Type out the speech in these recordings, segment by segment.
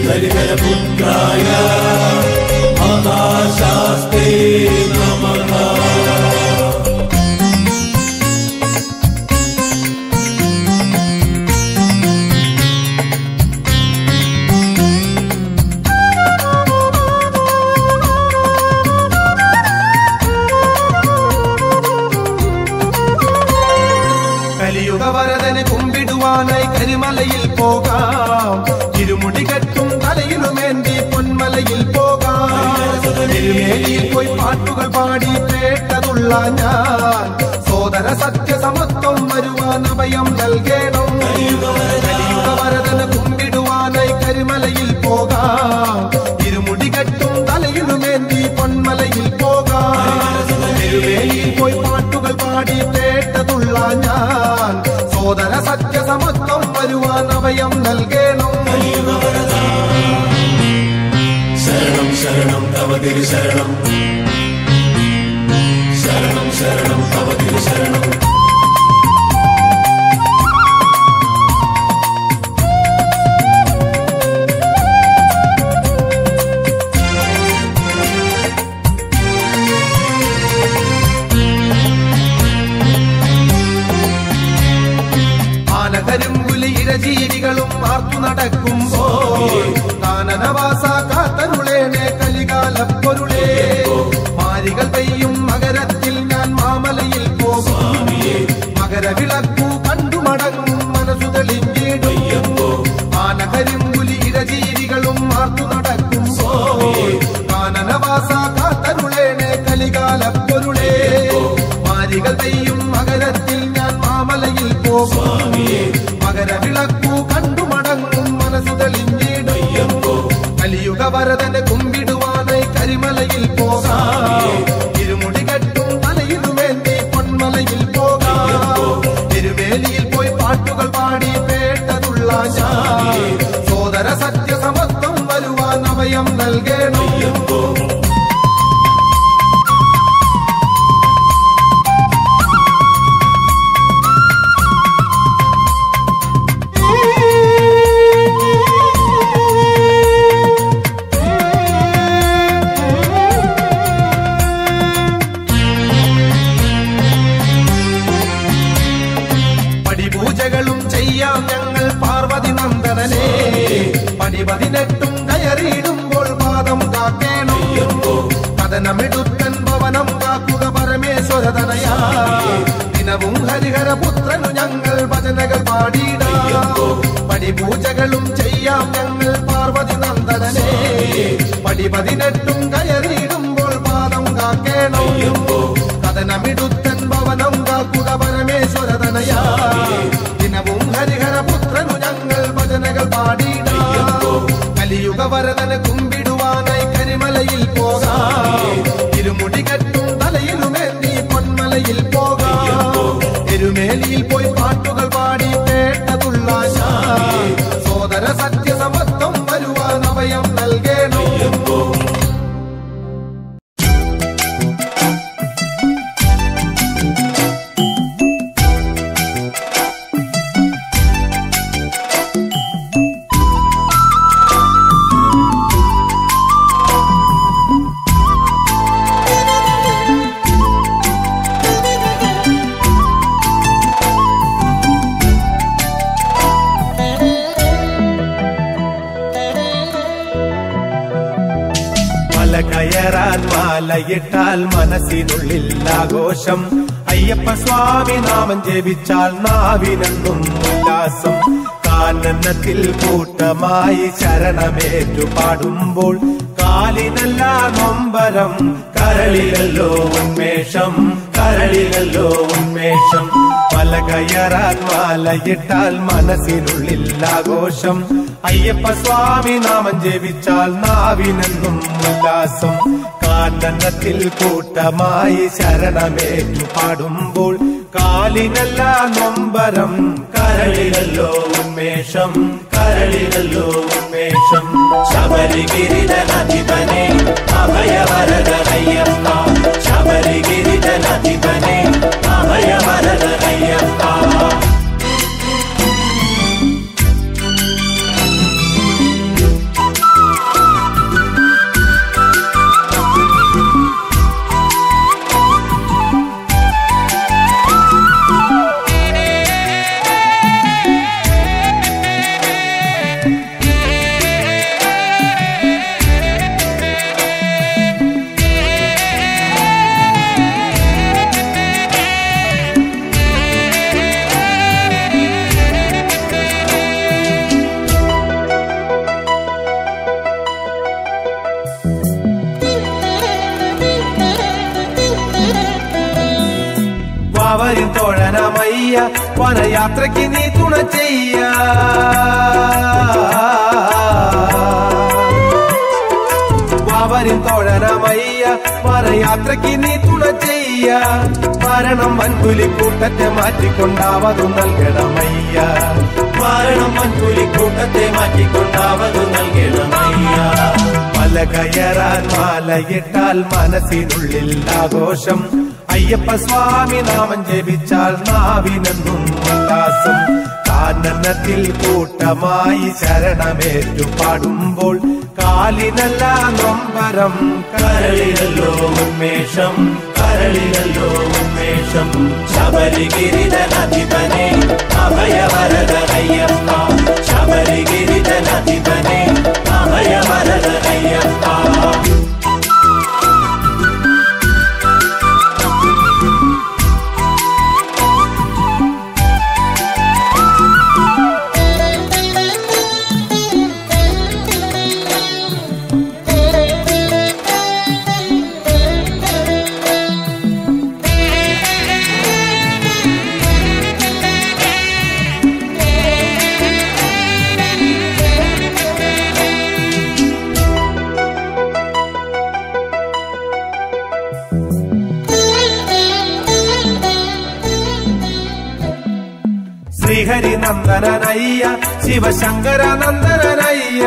ഹരിഹരപുത്രായ മഹാശാസ്ത്രേ നമഃ കലിയുഗ വരദന് കുമ്പിടുവാനായി കരിമലയിൽ പോകാം ഇരുമുടി കെട്ടും തലയിലുമേന്തി പൊന്മലയിൽ പോകാം തിരുമേനിയിൽ പോയി പാട്ടുകൾ പാടി കേട്ടതുള്ള ഞാൻ സോദര സത്യസമത്വം വരുവാൻ അഭയം നൽകണം കലിയുഗ വരദന് കുമ്പിടുവാനായി കരിമലയിൽ പോകാം ഇരുമുടി കെട്ടും തലയിലുമേന്തി പൊന്മലയിൽ പോകാം തിരുവേലിയിൽ പോയി പാട്ടുകൾ പാടി കേട്ടതുള്ള ഞാൻ സോദര സത്യസമത്വം വരുവാൻ അഭയം നൽകണം ശരണം ശരണം തവ തിരു ശരണം ശരണം ശരണം തവ തിരു ശരണം ആനകരിമ്പുലി ഇരജീവികളും പാർത്തു നടക്കുമ്പോ കാനനവാസ കാത്തരുളേനെ കലികാലപ്പൊരുളേ മാരികൾ പെയ്യും മകരത്തിൽ ഞാൻ മാമലയിൽ പോകും മകരവിളക്കു കണ്ടു മടങ്ങും മനസ്സു തെളിഞ്ഞിടും ആനകരിമ്പുലി ഇരജീവികളും മാർത്തു നടക്കുമ്പോ കാനനവാസ കാത്തരുളേനെ കലികാലപ്പൊരുളേ മാരികൾ പെയ്യും മകരത്തിൽ ഞാൻ മാമലയിൽ പോകും മകരവിളക്കു കണ്ടു മടങ്ങും മനസ്സു തെളിഞ്ഞിടും കലിയുഗ വരദനെ കുമ്പിടുവാനായി കരിമലയിൽ പോകാം ഇരുമുടി കെട്ടും തലയിലുമേന്തി പൊന്മലയിൽ പോകാം തിരുവേലിയിൽ പോയി പാട്ടുകൾ പാടി കേട്ടതുള്ള ഞാൻ സോദര സത്യസമത്വം വരുവാൻ അഭയം നൽകണം പടിപൂജകളും ചെയ്യാം ഞങ്ങൾ പാർവതി നന്ദനനെ പടി പതിനെട്ടും കയറിയിടുമ്പോൾ പാദം കാക്കേണം കഥനമിടുത്തൻ ഭവനം കാക്കുക പരമേശ്വരതനയാ ദിനവും ഹരിഹരപുത്രനു ഞങ്ങൾ ഭജനകൾ പാടിയിടാം പടിപൂജകളും ചെയ്യാം ഞങ്ങൾ പാർവതി നന്ദനനെ പടി പതിനെട്ടും കയറിയിടുമ്പോൾ പാദം കാക്കേണം കഥനമിടുത്തൻ ഭവനം കാക്കുക പരമേശ്വരതനയാ ദിനവും ഹരിഹരപുത്രനു ഞങ്ങൾ ഭജനകൾ പാടിയിടാം കലിയുഗ വരദന് കുമ്പിടുവാനായി കരിമലയിൽ പോകാം ഇരുമുടി കെട്ടും തലയിലുമേന്തി പൊന്മലയിൽ പോകാം എരുമേലിയിൽ പോയി പാട്ടുകൾ പാടി കേട്ടതുള്ള ഞാൻ സോദര സത്യസമത്വം വരുവാൻ അഭയം നൽകണം മല കയറാൻ മാലയിട്ടാൽ മനസ്സിനുള്ളിൽ ആഘോഷം അയ്യപ്പ സ്വാമി നാമം ജപിച്ചാൽ നാവിനെന്നും ഉല്ലാസം കാനനത്തിൽ കൂട്ടമായി ശരണമേറ്റു പാടുമ്പോൾ കാലിനല്ല നൊമ്പരം കരളിലല്ലോ ഉന്മേഷം കരളിലല്ലോ ഉന്മേഷം മല കയറാൻ മാലയിട്ടാൽ മനസ്സിനുള്ളിൽ ആഘോഷം അയ്യപ്പ സ്വാമി നാമം ജപിച്ചാൽ നാവിനെന്നും ഉല്ലാസം കാനനത്തിൽ കൂട്ടമായി ശരണമേറ്റു പാടുമ്പോൾ കാലിനല്ല നൊമ്പരം കരളിലല്ലോ ഉന്മേഷം കരളിലല്ലോ ഉന്മേഷം ശബരിഗിരിതനധിപനെ അഭയവരദയ്യപ്പ ശബരിഗിരിതനധിപനെ അഭയവരദയ്യപ്പ നന്ദനനയ്യ വനയാത്രയ്ക്ക് നീ തുണ ചെയ്യ വാവരിൻ തോഴനമയ്യ വനയാത്രയ്ക്ക് നീ തുണ ചെയ്യ മരണം വൻപുലിക്കൂട്ടത്തെ മാറ്റിക്കൊണ്ടാവതു നൽകണമയ്യ മാരണം മൺപുലിക്കൂട്ടത്തെ മാറ്റിക്കൊണ്ടാവതു നൽകണമയ്യ മല കയറാൻ മാലയിട്ടാൽ മനസ്സിനുള്ളിൽ ആഘോഷം അയ്യപ്പ സ്വാമി നാമം ജപിച്ചാൽ നാവിനെന്നും ഉല്ലാസം കാനനത്തിൽ കൂട്ടമായി ശരണമേറ്റു പാടുമ്പോൾ കാലിനല്ല നൊമ്പരം കരളിലല്ലോ ഉന്മേഷം കരളിലല്ലോ ഉന്മേഷം ശബരിഗിരിതനധിപനെ അഭയവരദയ്യപ്പ ശബരിഗിരിതനധിപനെ അഭയവരദയ്യപ്പ ശ്രീഹരി നന്ദനനയ്യ ശിവശങ്കര നന്ദനനയ്യ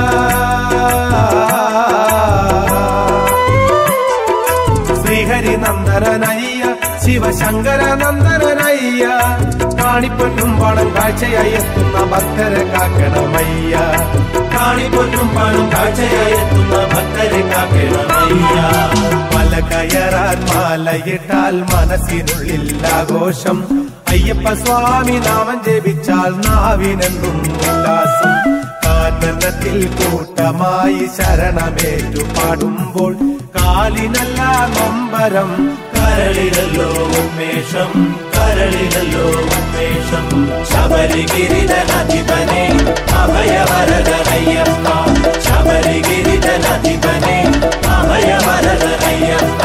ശ്രീഹരി നന്ദനനയ്യ ശിവശങ്കര നന്ദനനയ്യ കാണിപ്പൊന്നും പണം കാഴ്ചയായി എത്തുന്ന ഭക്തരെ കാക്കണമയ്യ കാണിപ്പൊന്നും പണം കാഴ്ചയായി എത്തുന്ന ഭക്തരെ കാക്കണമയ്യ മല കയറാൻ മാലയിട്ടാൽ മനസ്സിനുള്ളിൽ ആഘോഷം അയ്യപ്പ സ്വാമി നാമം ജപിച്ചാൽ നാവിനെന്നും ഉല്ലാസം കാനനത്തിൽ കൂട്ടമായി ശരണമേറ്റു പാടുമ്പോൾ കാലിനല്ല നൊമ്പരം കരളിലല്ലോ ഉന്മേഷം കരളിലല്ലോ ഉന്മേഷം ശബരിഗിരിതനധിപനെ അഭയവരദയ്യപ്പ ശബരിഗിരിതനധിപനെ അഭയവരദയ്യപ്പ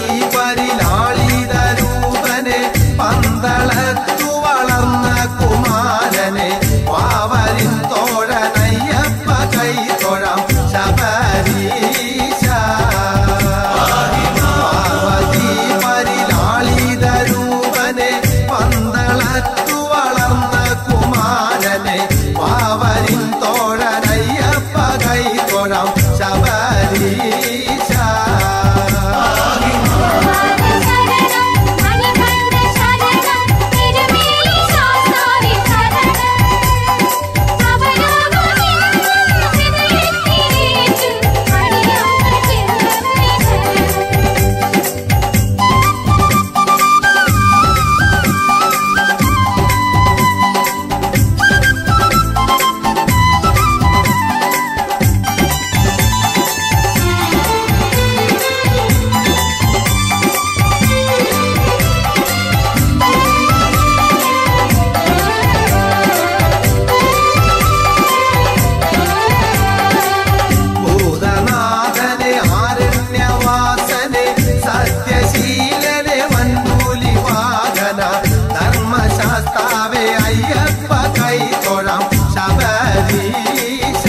പരിലാളിതരൂപനെ പന്തളത്തു വളർന്ന കുമാരനെ വാവരിൻ തോഴനയ്യപ്പ കൈ തൊഴാം ശബരീശ പാർവതി പരിലാളിതരൂപനെ പന്തളത്തു വളർന്ന കുമാരനെ വാവരിൻ തോഴനയ്യപ്പ കൈ തൊഴാം ശബരീശ ഭൂതനാഥനെ ആരണ്യവാസനെ സത്യശീലനെ വൻകൂലിവാഹന ധർമ്മശാസ്താവെ അയ്യപ്പ കൈ തൊഴാം ശബരീശ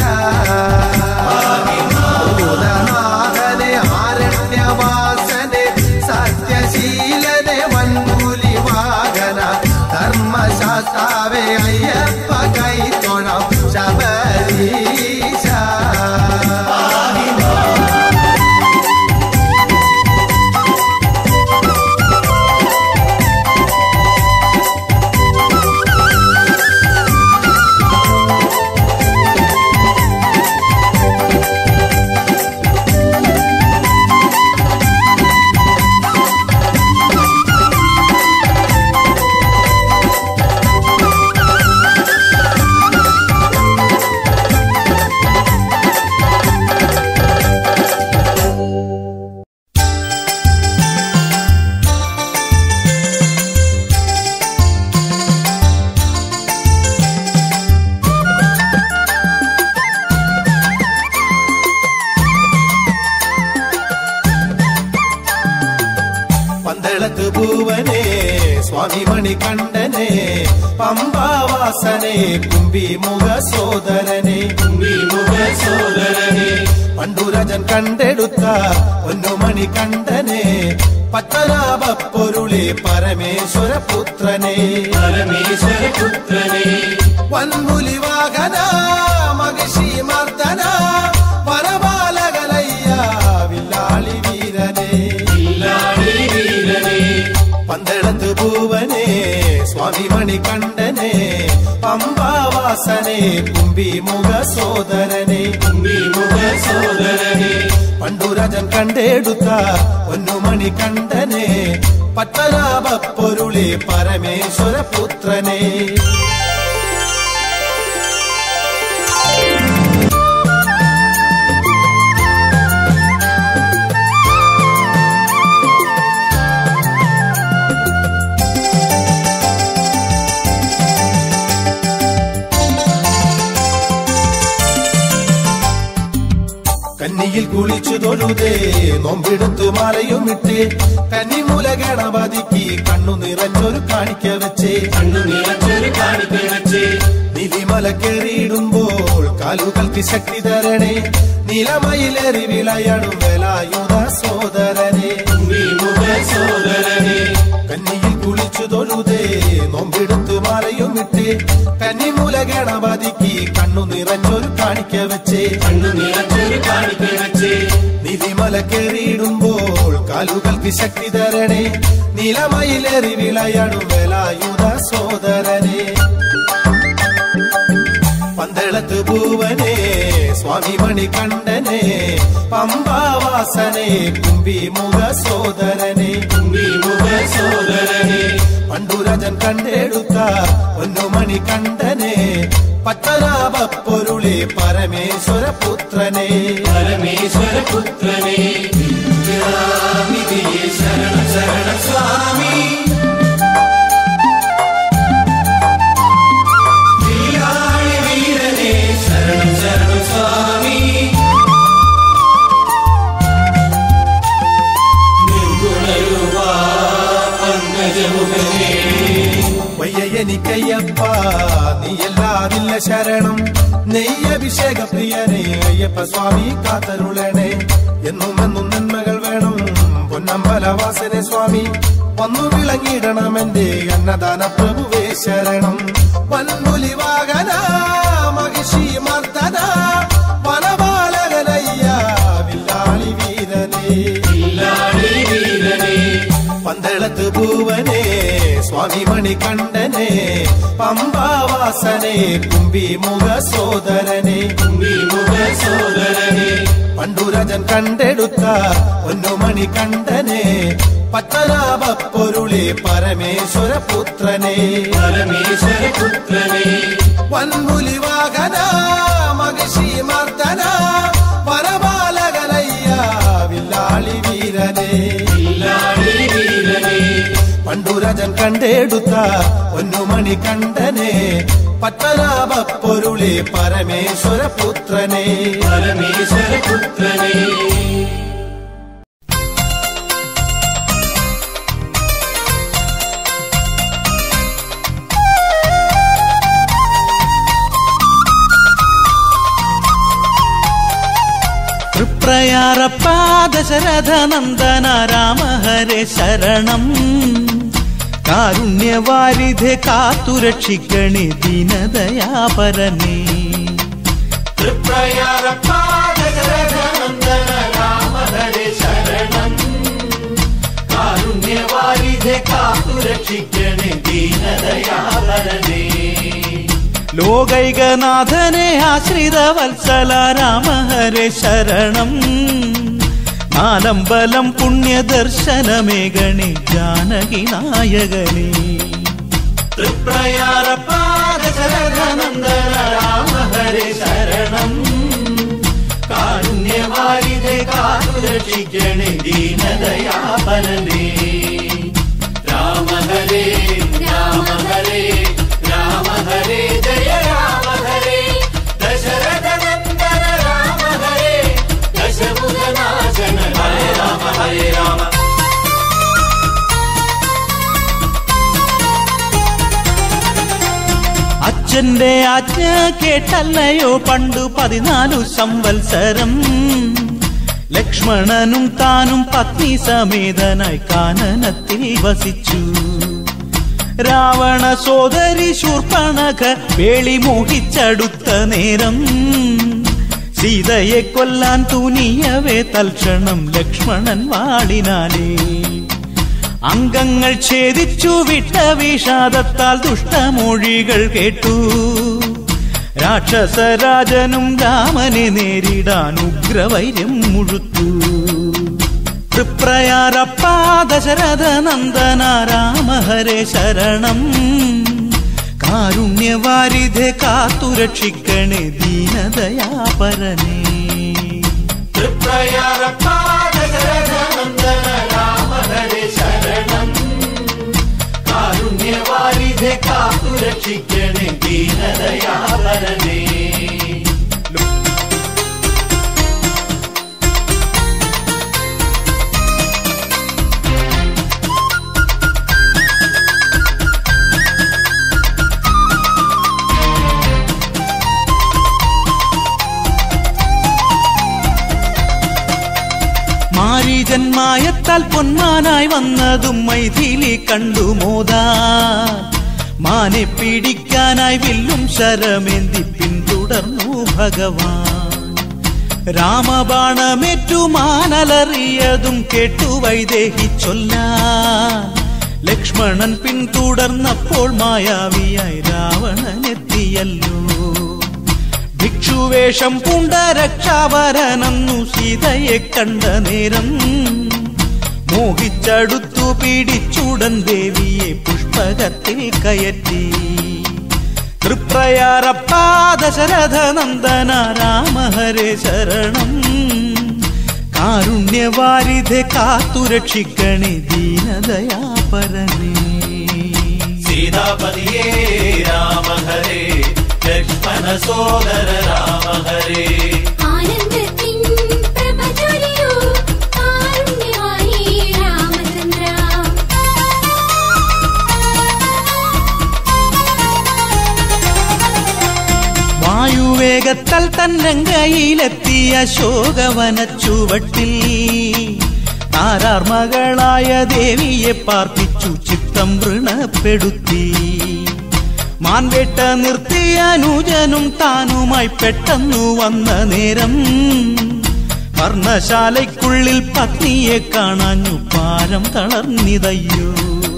ഭൂതനാഥനെ ആരണ്യവാസനെ സത്യശീലനെ വൻകൂലിവാഹന ധർമ്മശാസ്താവെ അയ്യപ്പ കൈ തൊഴാം ശബരീശ പന്തളത്ത് പൂവനെ സ്വാമി മണികണ്ഠനെ പമ്പാവാസനെ കുമ്പി മുഖ സോദരനെ മുഖ സോദരനെ പണ്ടുരജൻ കണ്ടെടുത്ത പൊന്നുമണി കണ്ഠനെ പത്തനാഭ പൊരുളെ പരമേശ്വര പുത്രനെ പരമേശ്വര പുത്രനെ വൻമുലി വാഹന മകശി മർദ്ദന വനപാലകലയ്യ വില്ലാളി വീരനെ ഇല്ലാളി വീരനെ പന്തളത്ത് പൂവനെ സ്വാമി മണികണ്ഠനെ പമ്പാവാസനെ കുമ്പി മുഖ സോദരനെ മുഖ സോദരനെ പണ്ടുരാജൻ കണ്ടെടുത്ത പൊന്നുമണി കണ്ഠനെ പത്തനാഭ പൊരുളെ പരമേശ്വര പുത്രനെ കന്നിയിൽ കുളിച്ചു തൊഴുതേ നോമ്പെടുത്ത് മാലയും ഇട്ട് കന്നിമൂല ഗണപതിക്ക് കണ്ണു നിറഞ്ഞൊരു കാണിക്ക വെച്ചേ കണ്ണു നിറച്ചൊരു കാണിക്ക വെച്ച് നിലിമല കയറിയിടുമ്പോൾ കാലുകൾക്ക് ശക്തി തരണേ നിലമയിലേറി വിളയാടും വേലായുധ സോദരനെ മുഖ സോദരനെ കന്നിയിൽ കുളിച്ചു തൊഴുതേ നോമ്പെടുത്ത് മാലയും ഇട്ട് കന്നിമൂല ഗണപതിക്ക് കണ്ണു നിറഞ്ഞൊരു കാണിക്ക വെച്ചേ കണ്ണു നിറച്ചൊരു കാണിക്ക വെച്ച് നിലിമല കയറിയിടുമ്പോൾ കാലുകൾക്ക് ശക്തി തരണേ നിലമയിലേറി വിളയാടും വേലായുധ സോദരനെ പന്തളത്ത് പൂവനെ സ്വാമി മണികണ്ഠനെ പമ്പാവാസനെ കുമ്പി മുഖ സോദരനെ മുഖ സോദരനെ പണ്ടുരജൻ കണ്ടെടുത്ത പൊന്നുമണി കണ്ഠനെ പത്തനാഭ പൊരുളെ പരമേശ്വര പുത്രനെ പരമേശ്വര പുത്രനെ നിധിയെ ശരണ ശരണ സ്വാമി ലീലാളി വീരനെ ശരണം ശരണം സ്വാമി നിർഗുണ ഗജമുഖനേ വയ്യ എനിക്കയ്യപ്പ നീയല്ലാതില്ല ശരണം നെയ്യഭിഷേക പ്രിയനെ അയ്യപ്പ സ്വാമി കാത്തരുളണേ എന്നും എന്നും നന്മകൾ വേണം പൊന്നമ്പലവാസനെ സ്വാമി വന്നു വിളങ്ങിടണം എന്റെ അന്നദാന പ്രഭുവേ ശരണം വൻപുലി വാഹന മഹിഷി മർദ്ദന വനപാലകനയ്യ വില്ലാളി വീരനേ ഇല്ലാളി വീരനേ പന്തളത്ത് പൂവനെ സ്വാമി മണികണ്ഠനെ പമ്പാവാസനെ കുമ്പി മുഖ സോദരനെ വിമുഖ സോദരനേ പണ്ടുരജൻ കണ്ടെടുത്ത പൊന്നുമണി കണ്ഠനെ പത്തനാഭപ്പൊരുളെ പരമേശ്വര പുത്രനെ പരമേശ്വര പുത്രനേ വൻമുലി വാഹന മഹിഷി മർദ്ദന വനപാലകനയ്യ വില്ലാളി വീരനെ ഇല്ലാളി വീരനേ പണ്ടുരജൻ കണ്ടെടുത്ത പൊന്നുമണി കണ്ഠനെ പത്തനാഭപ്പൊരുളെ പരമേശ്വര പുത്രനെ പരമേശ്വര പുത്രനേ തൃപ്രയാറപ്പ ദശരഥ നന്ദന രാമ ഹരേ ശരണം കാരുണ്യവാരിധെ കാത്തുരക്ഷിക്കണേ ദീനദയാപരനേ തൃപ്രയാരപ്പ ദശരഥനന്ദന രാമ ഹരേ ശരണം കാരുണ്യവാരിധെ കാത്തുരക്ഷിക്കണേ ദീനദയാപരനേ ലോകൈകനാഥനെ ആശ്രിത വത്സല രാമ ഹരേ ശരണം നാലമ്പലം പുണ്യദർശനമേകണേ ജാനകി നായകനേ തൃപ്രയാരപ്പ ദശരഥനന്ദന രാമ ഹരേ ശരണം കാരുണ്യവാരിധെ കാത്തുരക്ഷിക്കണേ ദീനദയാപരനേ രാമ ഹരേ രാമ ഹരേ രാമ ഹരേ ജയ രാമ ഹരേ ദശരഥനന്ദന രാമ ഹരേ ദശമുഖനാശന ഹരേ രാമ ഹരേ രാമ അച്ഛന്റെ ആജ്ഞ കേട്ടല്ലയോ പണ്ടു പതിനാലു സംവത്സരം ലക്ഷ്മണനും താനും പത്നി സമേതനായി കാനനത്തിൽ വസിച്ചു രാവണ സോദരി ശൂർപ്പണക വേളി മോഹിച്ചടുത്ത നേരം സീതയെ കൊല്ലാൻ തുനിയവേ തൽക്ഷണം ലക്ഷ്മണൻ വാളിനാലേ അംഗങ്ങൾ ഛേദിച്ചു വിട്ട വിഷാദത്താൽ ദുഷ്ടമൊഴികൾ കേട്ടു രാക്ഷസരാജനും രാമനെ നേരിടാൻ ഉഗ്രവൈര്യം മുഴുത്തു തൃപ്രയാറപ്പ ദശരഥ നന്ദന രാമ ഹരേ ശരണം കാരുണ്യവാരിധെ കാത്തുരക്ഷിക്കണേ ദീനദയാപരനേ തൃപ്രയാരപ്പ ദശരഥനന്ദന രാമ ഹരേ ശരണം കാരുണ്യവാരിധെ കാത്തുരക്ഷിക്കണേ ദീനദയാപരനേ മാരീജന്മായത്താൽ പൊന്മാനായി വന്നതും മൈഥിലി കണ്ടു മോദാ മാനെ പിടിക്കാനായി വില്ലും ശരമേന്തി പിന്തുടർന്നു ഭഗവാൻ രാമബാണമേറ്റു മാനലറിയതും കേട്ടു വൈദേഹി ചൊല്ലാൻ ലക്ഷ്മണൻ പിന്തുടർന്നപ്പോൾ മായാവിയായി രാവണനെത്തിയല്ലോ ഭിക്ഷുവേഷം പൂണ്ട രക്ഷാവരനന്നു സീതയെ കണ്ട നേരം മോഹിച്ചടുത്തു പിടിച്ചുടൻ ദേവിയെ പുഷ്പകത്തിൽ കയറ്റി തൃപ്രയാറപ്പ ദശരഥ നന്ദന രാമ ഹരേ ശരണം കാരുണ്യവാരിധെ കാത്തുരക്ഷിക്കണേ ദീനദയാപരനേ സീതാപതിയേ രാമ ഹരേ ലക്ഷ്മണ സോദര രാമ ഹരേ ആനന്ദത്തിൻ പ്രഭ ചൊരിയൂ കാരുണ്യവാഹി രാമചന്ദ്ര വേഗത്താൽ തന്നങ്കയിലെത്തിയ ശോകവന ചുവട്ടിൽ താരാർ മകളായ ദേവിയെ പാർപ്പിച്ചു ചിത്തം വൃണപ്പെടുത്തി മാൻവേട്ട നിർത്തിയ അനുജനും താനുമായി പെട്ടെന്നു വന്ന നേരം വർണ്ണശാലയ്ക്കുള്ളിൽ പത്നിയെ കാണാഞ്ഞു പാരം തളർന്നിതയ്യോ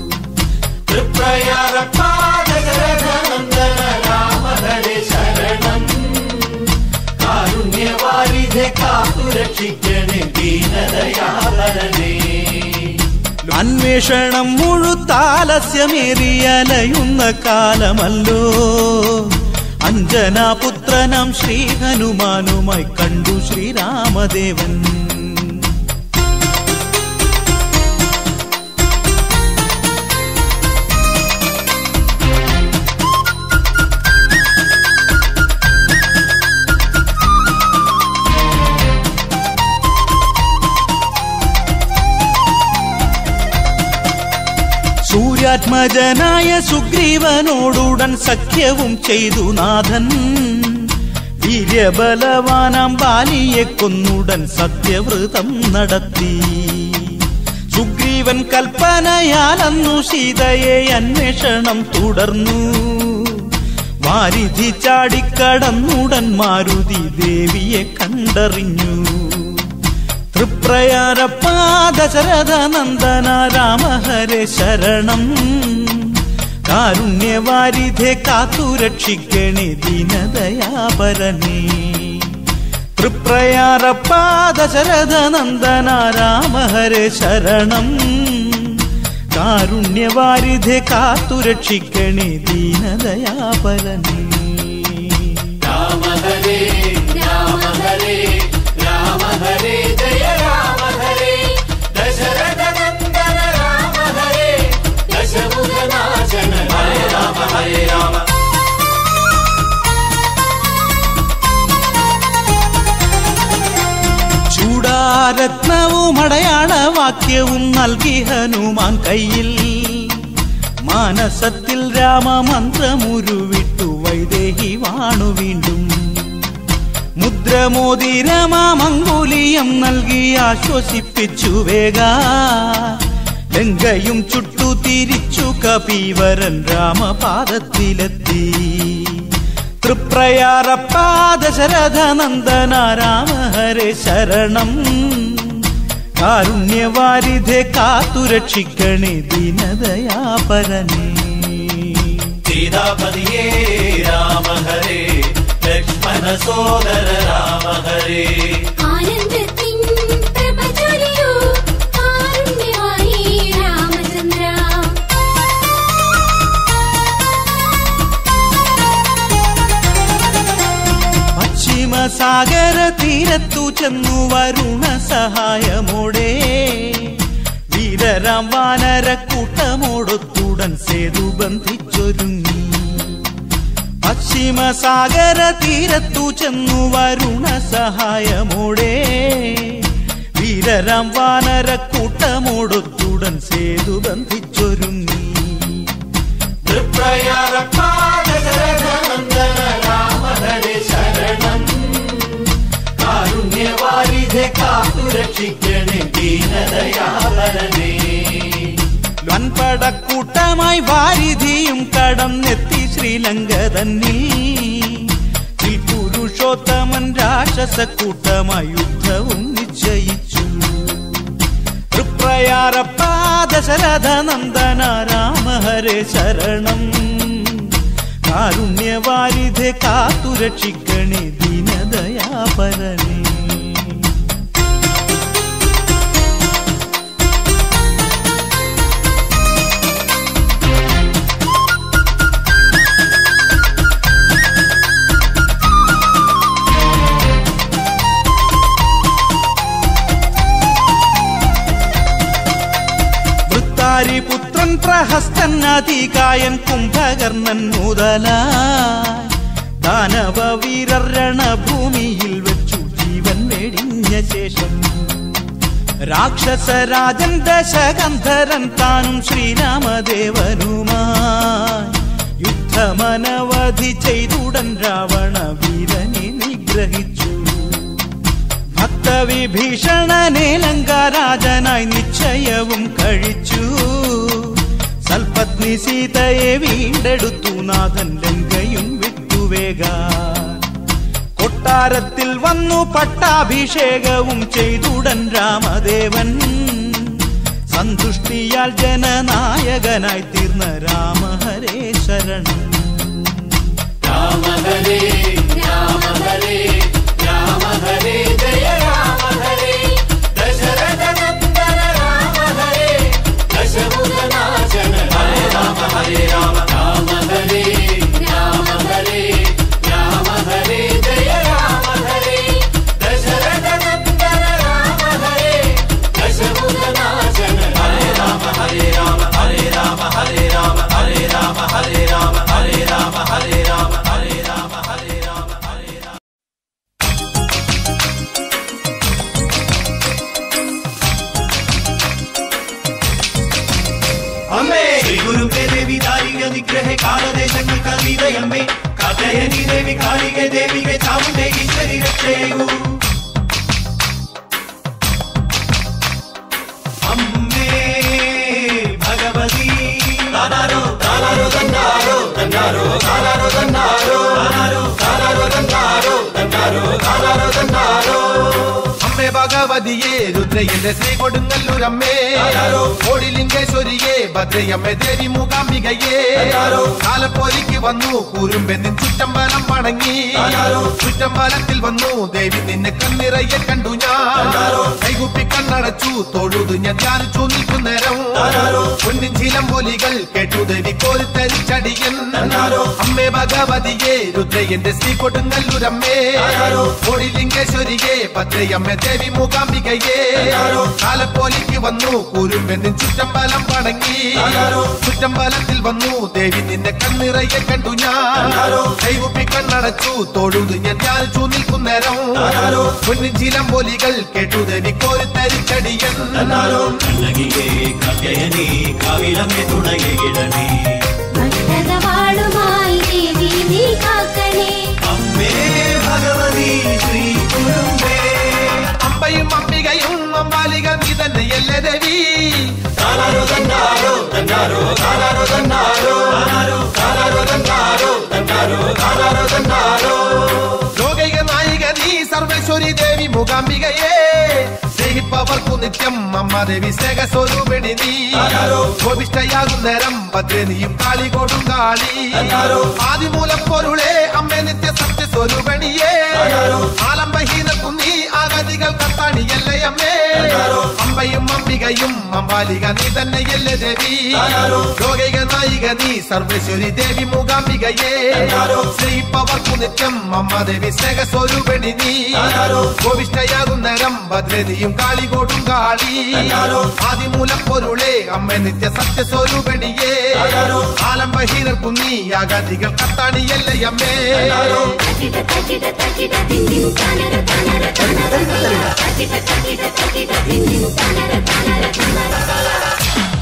അന്വേഷണം മുഴുത്താലസ്യമേറിയലയുന്ന കാലമല്ലോ അഞ്ജനാപുത്രനാം ശ്രീ ഹനുമാനുമായി കണ്ടു ശ്രീരാമദേവൻ സൂര്യാത്മജനായ സുഗ്രീവനോടുടൻ സഖ്യവും ചെയ്തു നാഥൻ വീര്യബലവാനാം ബാലിയെ കൊന്നുടൻ സത്യവ്രതം നടത്തി സുഗ്രീവൻ കൽപ്പനയാലന്നു സീതയെ അന്വേഷണം തുടർന്നു വാരിധി ചാടിക്കടന്നുടൻ മാരുതി ദേവിയെ കണ്ടറിഞ്ഞു തൃപ്രയാരപ്പാദശരഥ നന്ദന രാമ ഹരേ ശരണം കാരുണ്യവാരിധെ കാത്തു രക്ഷിക്കണേ ദീനദയാപരനേ തൃപ്രയാരപ്പാദശരഥ നന്ദന രാമ ഹരേ ശരണം കാരുണ്യവാരിധെ കാത്തു രക്ഷിക്കണേ ദീനദയാപരനേ രാമ ഹരേ രാമ ഹരേ രാമ ഹരേ ജയ രാമ ഹരേ ദശരഥ നന്ദന രാമ ഹരേ ദശമുഖനാശന ഹരേ രാമ ഹരേ രാമ ചൂടാരത്നവും അടയാളവാക്യവും നൽകി ഹനുമാൻ കയ്യിൽ മാനസത്തിൽ രാമമന്ത്രമുരുവിട്ടു വൈദേഹി വാണു വീണ്ടും മുദ്രമോതിരമാമങ്കുലിയം നൽകി ആശ്വസിപ്പിച്ചു വേഗ ലങ്കയും ചുട്ടു തിരിച്ചു കപീവരൻ രാമപാദത്തിലെത്തി തൃപ്രയാറപ്പാദശരഥ നന്ദന രാമ ഹരേ ശരണം കാരുണ്യവാരിധെ കാത്തു രക്ഷിക്കണേ ദീനദയാപരനേ സീതാപതിയേ രാമ ഹരേ ലക്ഷ്മണ സോദര രാമ ഹരേ ആനന്ദത്തിൻ പ്രഭ ചൊരിയൂ കാരുണ്യമായി രാമചന്ദ്ര പശ്ചിമ സാഗര തീരത്തു ചെന്നു വരുണ സഹായമോടെ വീരരാം വാനര കൂട്ടമോടൊത്തുടൻ സേതു ബന്ധിച്ചൊരുങ്ങി പശ്ചിമ സാഗര തീരത്തു ചെന്നു വരുണ സഹായമോടെ വീരരാം വാനര കൂട്ടമോടൊത്തുടൻ സേതു ബന്ധിച്ചൊരുങ്ങി തൃപ്രയാറപ്പാദശരഥനന്ദന രാമ ഹരേ ശരണം കാരുണ്യവാരിധെ കാത്തു രക്ഷിക്കണേ ദീനദയാപരനേ വൻപടക്കൂട്ടമായി വാരിധിയും കടന്നെത്തി ശ്രീലങ്ക തന്നിൽ പുരുഷോത്തമൻ രാക്ഷസക്കൂട്ടമായി യുദ്ധവും നിശ്ചയിച്ചു തൃപ്രയാറപ്പാദശരഥ നന്ദന രാമ ഹരേ ശരണം കാരുണ്യവാരിധെ കാത്തു രക്ഷിക്കണേ ദീനദയാപരനേ വൃത്താരിപുത്രൻ പ്രഹസ്തൻ അതികായൻ കുംഭകർണൻ മുതലായി ദാനവ വീരർ രണഭൂമിയിൽ വെച്ചു ജീവൻ വെടിഞ്ഞ ശേഷം രാക്ഷസരാജൻ ദശകന്ധരൻ താനും ശ്രീരാമദേവനുമായി യുദ്ധമനവധി ചെയ്തുടൻ രാവണ വീരനെ നിഗ്രഹിച്ചു ഭക്തവിഭീഷണനെ ലങ്കാരാജനായി നിശ്ചയവും കഴിച്ചു സൽപത്നി സീതയെ വീണ്ടെടുത്തു നാഥൻ ലങ്കയും വിട്ടുവേഗാൻ കൊട്ടാരത്തിൽ വന്നു പട്ടാഭിഷേകവും ചെയ്തുടൻ രാമദേവൻ സന്തുഷ്ടിയാൽ ജനനായകനായി തീർന്ന രാമഹരേ ശരണം രാമ ഹരേ രാമ ഹരേ രാമ ഹരേ ജയ രാമ ഹരേ ദശരഥ നന്ദന രാമ ഹരേ ദശമുഖനാശന ഹരേ രാമ ഹരേ രാമ രാമ ഹരേ രാമ ഹരേ രാമ ഹരേ ജയ രാമ ഹരേ ദശരഥ നന്ദന രാമ ഹരേ ദശമുഖനാശന ഹരേ രാമ ഹരേ രാമ ഹരേ രാമ ഹരേ രാമ ഹരേ രാമ ഹരേ രാമ ഹരേ രാമ ഹരേ രാമ ഹരേ രാമ ഹരേ രാമ ഹരേ രാമ അമ്മേ ശ്രീ ഗുരുവേ ദേവി ദാരിക നിഗ്രഹ കാലദേശങ്ങൾ കവിതയമ്മേ കാത്തയനി ദേവി കാളിക ദേവിക ചാമുണ്ഡേ ഈശ്വരി രക്ഷയൂ അമ്മേ ഭഗവതി താനാരോ താനാരോ തന്നാരോ തന്നാരോ താനാരോ തന്നാരോ താനാരോ താനാരോ തന്നാരോ തന്നാരോ താനാരോ തന്നാരോ അമ്മേ ഭഗവതിയെ രുദ്രയന്റെ ശ്രീ കൊടുങ്ങല്ലൂരമ്മേ കോടിലിംഗേശ്വരിയെ ഭദ്രയമ്മേ ദേവി മൂകാംബികയെ കാലപ്പോലിക്ക് വന്നു കൂരുമ്പെന്നിൻ ചുറ്റമ്പലം വണങ്ങി ചുറ്റമ്പലത്തിൽ വന്നു ദേവി നിന്നെ കണ്ണിറയെ കണ്ടു ഞാൻ കൈകുപ്പി കണ്ണടച്ചു തൊഴുതു ഞാൻ ധ്യാനിച്ചു നിൽക്കുന്നേരം പൊന്നിൻ ചിലമ്പൊലികൾ കേട്ടു ദേവി കോരിത്തരിച്ചടിയൻ അമ്മേ ഭഗവതിയെ രുദ്രയന്റെ ശ്രീ കൊടുങ്ങല്ലൂരമ്മേ കോടിലിംഗേശ്വരിയെ ഭദ്രയമ്മേ ദേവി മൂകാംബികയെ കാലപ്പോലിക്ക് വന്നു കൂരുമ്പെന്നിൻ ചുറ്റമ്പലം വണങ്ങി ചുറ്റമ്പലത്തിൽ വന്നു ദേവി നിന്നെ കണ്ണിറയെ കണ്ടു ഞാൻ കൈകുപ്പി കണ്ണടച്ചു തൊഴുതു ഞാൻ ധ്യാനിച്ചു നിൽക്കുന്നേരം പൊന്നിൻ ചിലമ്പൊലികൾ കേട്ടു ദേവി കോരിത്തരിച്ചടിയൻ കണ്ണകിയേ കാത്തയനി കാവിലമ്മേ തുണയെ ഇടണേ ഭക്തവാളുമായി ദേവി നീ കാക്കണേ അമ്മേ ഭഗവതി ശ്രീ കുരുമ്പേ അമ്പയും അംബികയും അമ്പാലിക നീ തന്നെയല്ലേ ദേവി താനാരോ തന്നാരോ തന്നാരോ താനാരോ തന്നാരോ താനാരോ താനാരോ തന്നാരോ തന്നാരോ താനാരോ തന്നാരോ ലോകൈക നായിക നീ സർവേശ്വരി ദേവി മൂകാംബികയെ സ്നേഹിപ്പവർക്കു നിത്യം അമ്മ ദേവി സ്നേഹസ്വരൂപിണി നീ കോപിഷ്ടയാകും നേരം ഭദ്രനിയും കാളി കൊടും കാളി ആദിമൂലപ്പൊരുളെ അമ്മ നിത്യ സത്യസ്വരൂപിണിയെ ആലംബഹീനക്കും നീ ആഗതികൾ കത്താണിയല്ലേ അമ്മേ അമ്പയും അംബികയും അമ്പാലിക നീ തന്നെയല്ലേ ദേവി ലോകൈക നായിക നീ സർവേശ്വരി ദേവി മൂകാംബികയെ സ്നേഹിപ്പവർക്കു നിത്യം അമ്മ ദേവി സ്നേഹസ്വരൂപിണി നീ കോവിഷ്ടയാകും നേരം ഭദ്രനിയും കാളികോട്ടും കാളി ആദിമൂലപ്പൊരുളെ അമ്മ നിത്യ സത്യസ്വരൂപിണിയെ ആലംബഹീനർക്കും നീ ആഗാദികൾ കത്താണിയല്ലേ അമ്മേ തകിട തകിട തകിട തിന്തിൻ തനര തനര തനര തകിട തകിട തകിട തിന്തിൻ തനര തനര തനര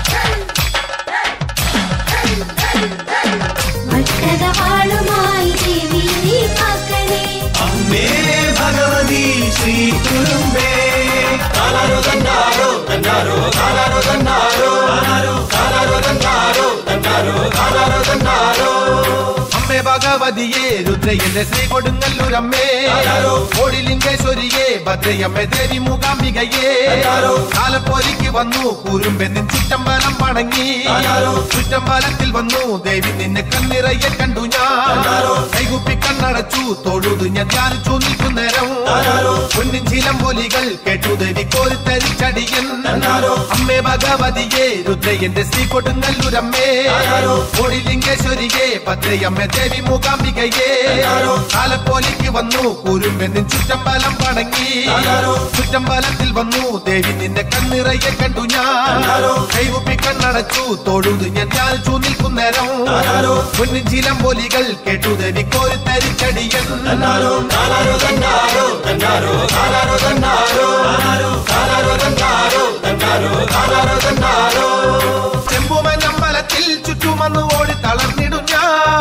ഭക്തവാളുമായി ദേവി നീ കാക്കണേ അമ്മേ ഭഗവതി ശ്രീ കുരുമ്പേ താനാരോ തന്നാരോ തന്നാരോ താനാരോ തന്നാരോ താനാരോ താനാരോ തന്നാരോ തന്നാരോ താനാരോ തന്നാരോ അമ്മേ ഭഗവതിയെ രുദ്രയന്റെ ശ്രീ കൊടുങ്ങല്ലൂരമ്മേ കോടിലിംഗേശ്വരിയെ ഭദ്രയമ്മേ ദേവി മൂകാംബികയെ കാലപ്പോലിക്ക് വന്നു കൂരുമ്പെന്നിൻ ചുറ്റമ്പലം വണങ്ങി ചുറ്റമ്പലത്തിൽ വന്നു ദേവി നിന്നെ കണ്ണിറയെ കണ്ടു ഞാൻ കൈകുപ്പി കണ്ണടച്ചു തൊഴുതു ഞാൻ ധ്യാനിച്ചു നിൽക്കുന്നേരം പൊന്നിൻ ചിലമ്പൊലികൾ കേട്ടു ദേവി കോരിത്തരിച്ചടിയൻ അമ്മേ ഭഗവതിയെ രുദ്രയന്റെ ശ്രീ കൊടുങ്ങല്ലൂരമ്മേ കോടിലിംഗേശ്വരിയെ ഭദ്രയമ്മേ ദേവി മൂകാംബികയെ കാലപ്പോലിക്ക് വന്നു കൂരുമ്പെന്നിൻ ചുറ്റമ്പലം വണങ്ങി ചുറ്റമ്പലത്തിൽ വന്നു ദേവി നിന്നെ കണ്ണിറയെ കണ്ടു ഞാൻ കൈകുപ്പി കണ്ണടച്ചു തൊഴുതു ഞാൻ ധ്യാനിച്ചു നിൽക്കുന്നേരം പൊന്നിൻ ചിലമ്പൊലികൾ കേട്ടു ദേവി കോരിത്തരിച്ചടിയൻ തന്നാരോ താനാരോ തന്നാരോ തന്നാരോ താനാരോ തന്നാരോ താനാരോ താനാരോ തന്നാരോ തന്നാരോ താനാരോ തന്നാരോ ചെമ്പുമഞ്ഞമ്പലത്തിൽ ചുറ്റുമന്ന് ഓടി തളർന്നിടും ഞാൻ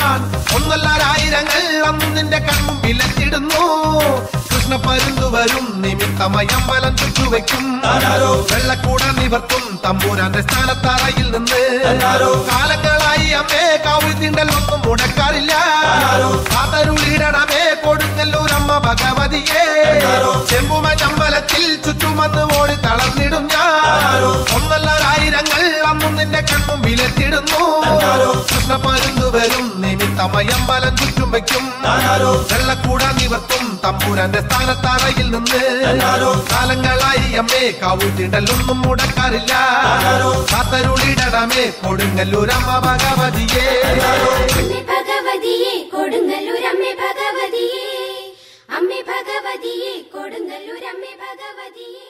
വിലക്കിടുന്നു കൃഷ്ണ പരുന്തു വരും നിമിത്തമയമ്പലം ചുറ്റുവെക്കും വെള്ളക്കൂട നിവർത്തും തമ്പൂരാന്റെ സ്ഥാനത്തറയിൽ നിന്ന് കാലങ്ങളായി അമ്മേ കാവിൽ തിണ്ടൽ ഒന്നും മുടക്കാറില്ല കാതരുളിടണമേ കൊടുങ്ങല്ലൂരമ്മ ഭഗവതിയെ ചെമ്പുമഞ്ഞമ്പലത്തിൽ ചുറ്റുമന്ന് ഓടി തളർന്നിടും ഞാൻ ഒന്നല്ലായിരങ്ങൾ അന്നും നിന്റെ കണ്ണും വിലക്കിടുന്നു കൃഷ്ണ പരുന്തു വരും നിമിത്തമയമ്പലം ചുറ്റും വെക്കും വെള്ളക്കൂട നിവർത്തും തമ്പൂരാന്റെ സ്ഥാനത്തറയിൽ നിന്ന് കാലങ്ങളായി അമ്മേ കാവൂറ്റിണ്ടല്ലൊന്നും മുടക്കാറില്ല കാത്തരുളിടണമേ കൊടുങ്ങല്ലൂരമ്മ ഭഗവതിയെ അമ്മേ ഭഗവതിയെ കൊടുങ്ങല്ലൂർ അമ്മേ ഭഗവതിയെ അമ്മേ ഭഗവതിയെ കൊടുങ്ങല്ലൂർ അമ്മേ ഭഗവതിയെ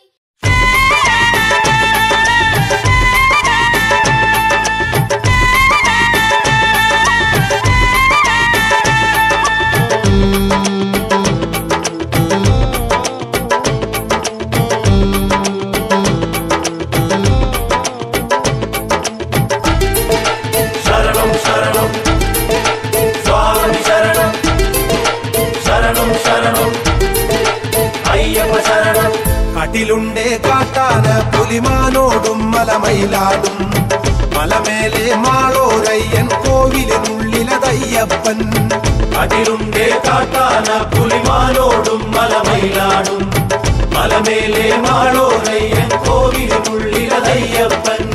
ശരണം ശരണം സ്വാമി ശരണം ശരണം ശരണം അയ്യപ്പ ശരണം കട്ടിലുണ്ടേ കാട്ടാന പുലിമാനോടും മലമയിലാടും മലമേലെ മാളോരയ്യൻ കോവിലിനുള്ളിലതയ്യപ്പൻ അതിലുണ്ടേ കാട്ടാന പുലിമാനോടും മലമയിലാടും മലമേലെ മാളോരയ്യൻ കോവിലിനുള്ളിലതയ്യപ്പൻ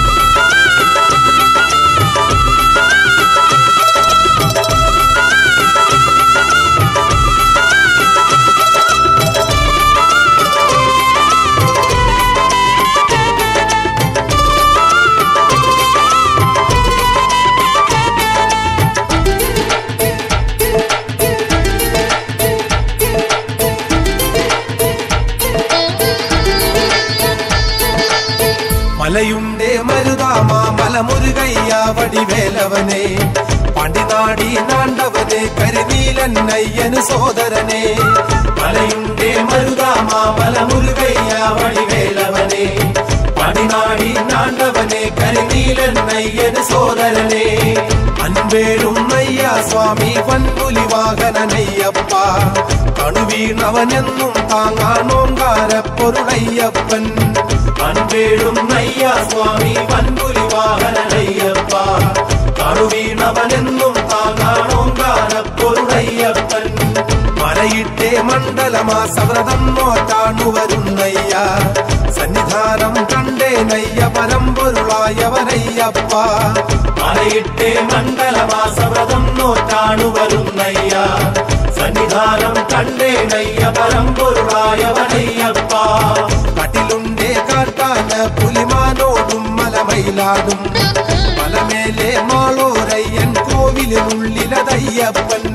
മലയുണ്ടേ മരുതാമ മലമുരുകയ്യ വടിവേലവനെ പണ്ടിനാടി നാണ്ടവനെ കരിനീലൻ അയ്യന് സോദരനെ മലയുണ്ടേ മരുതാമ മലമുരുകയ്യ വടിവേലവനെ പടിനാടി നാണ്ടവനെ കരിനീലൻ നയ്യന് സോദരനെ അൻപേഴും നയ്യ സ്വാമി വൻപുലി വാഹനനയ്യപ്പ കണുവീണവനെന്നും താങ്ങാണോങ്കാര പൊരുളയ്യപ്പൻ അൻപേഴും നയ്യ സ്വാമി വൻപുലി വാഹനയ്യപ്പ കറുവീണവനെന്നും താങ്ങാണോങ്കാര പൊരുളയ്യപ്പൻ മലയിട്ടേ മണ്ഡലമാസവ്രതം നോറ്റാണു വരുന്നയ്യ സന്നിധാനം കണ്ടേ നയ്യ പരമ്പൊരുളായവനയ്യപ്പ മലയിട്ടേ മണ്ഡലമാസവ്രതം നോറ്റാണു വരുന്നയ്യ സന്നിധാനം കണ്ടേ നയ്യ പരമ്പൊരുളായവനയ്യപ്പ കട്ടിലുണ്ടേ കാട്ടാന പുലിമാനോടും മലമയിലാടും മലമേലെ മാളോരയ്യൻ കോവിലിനുള്ളിലതയ്യപ്പൻ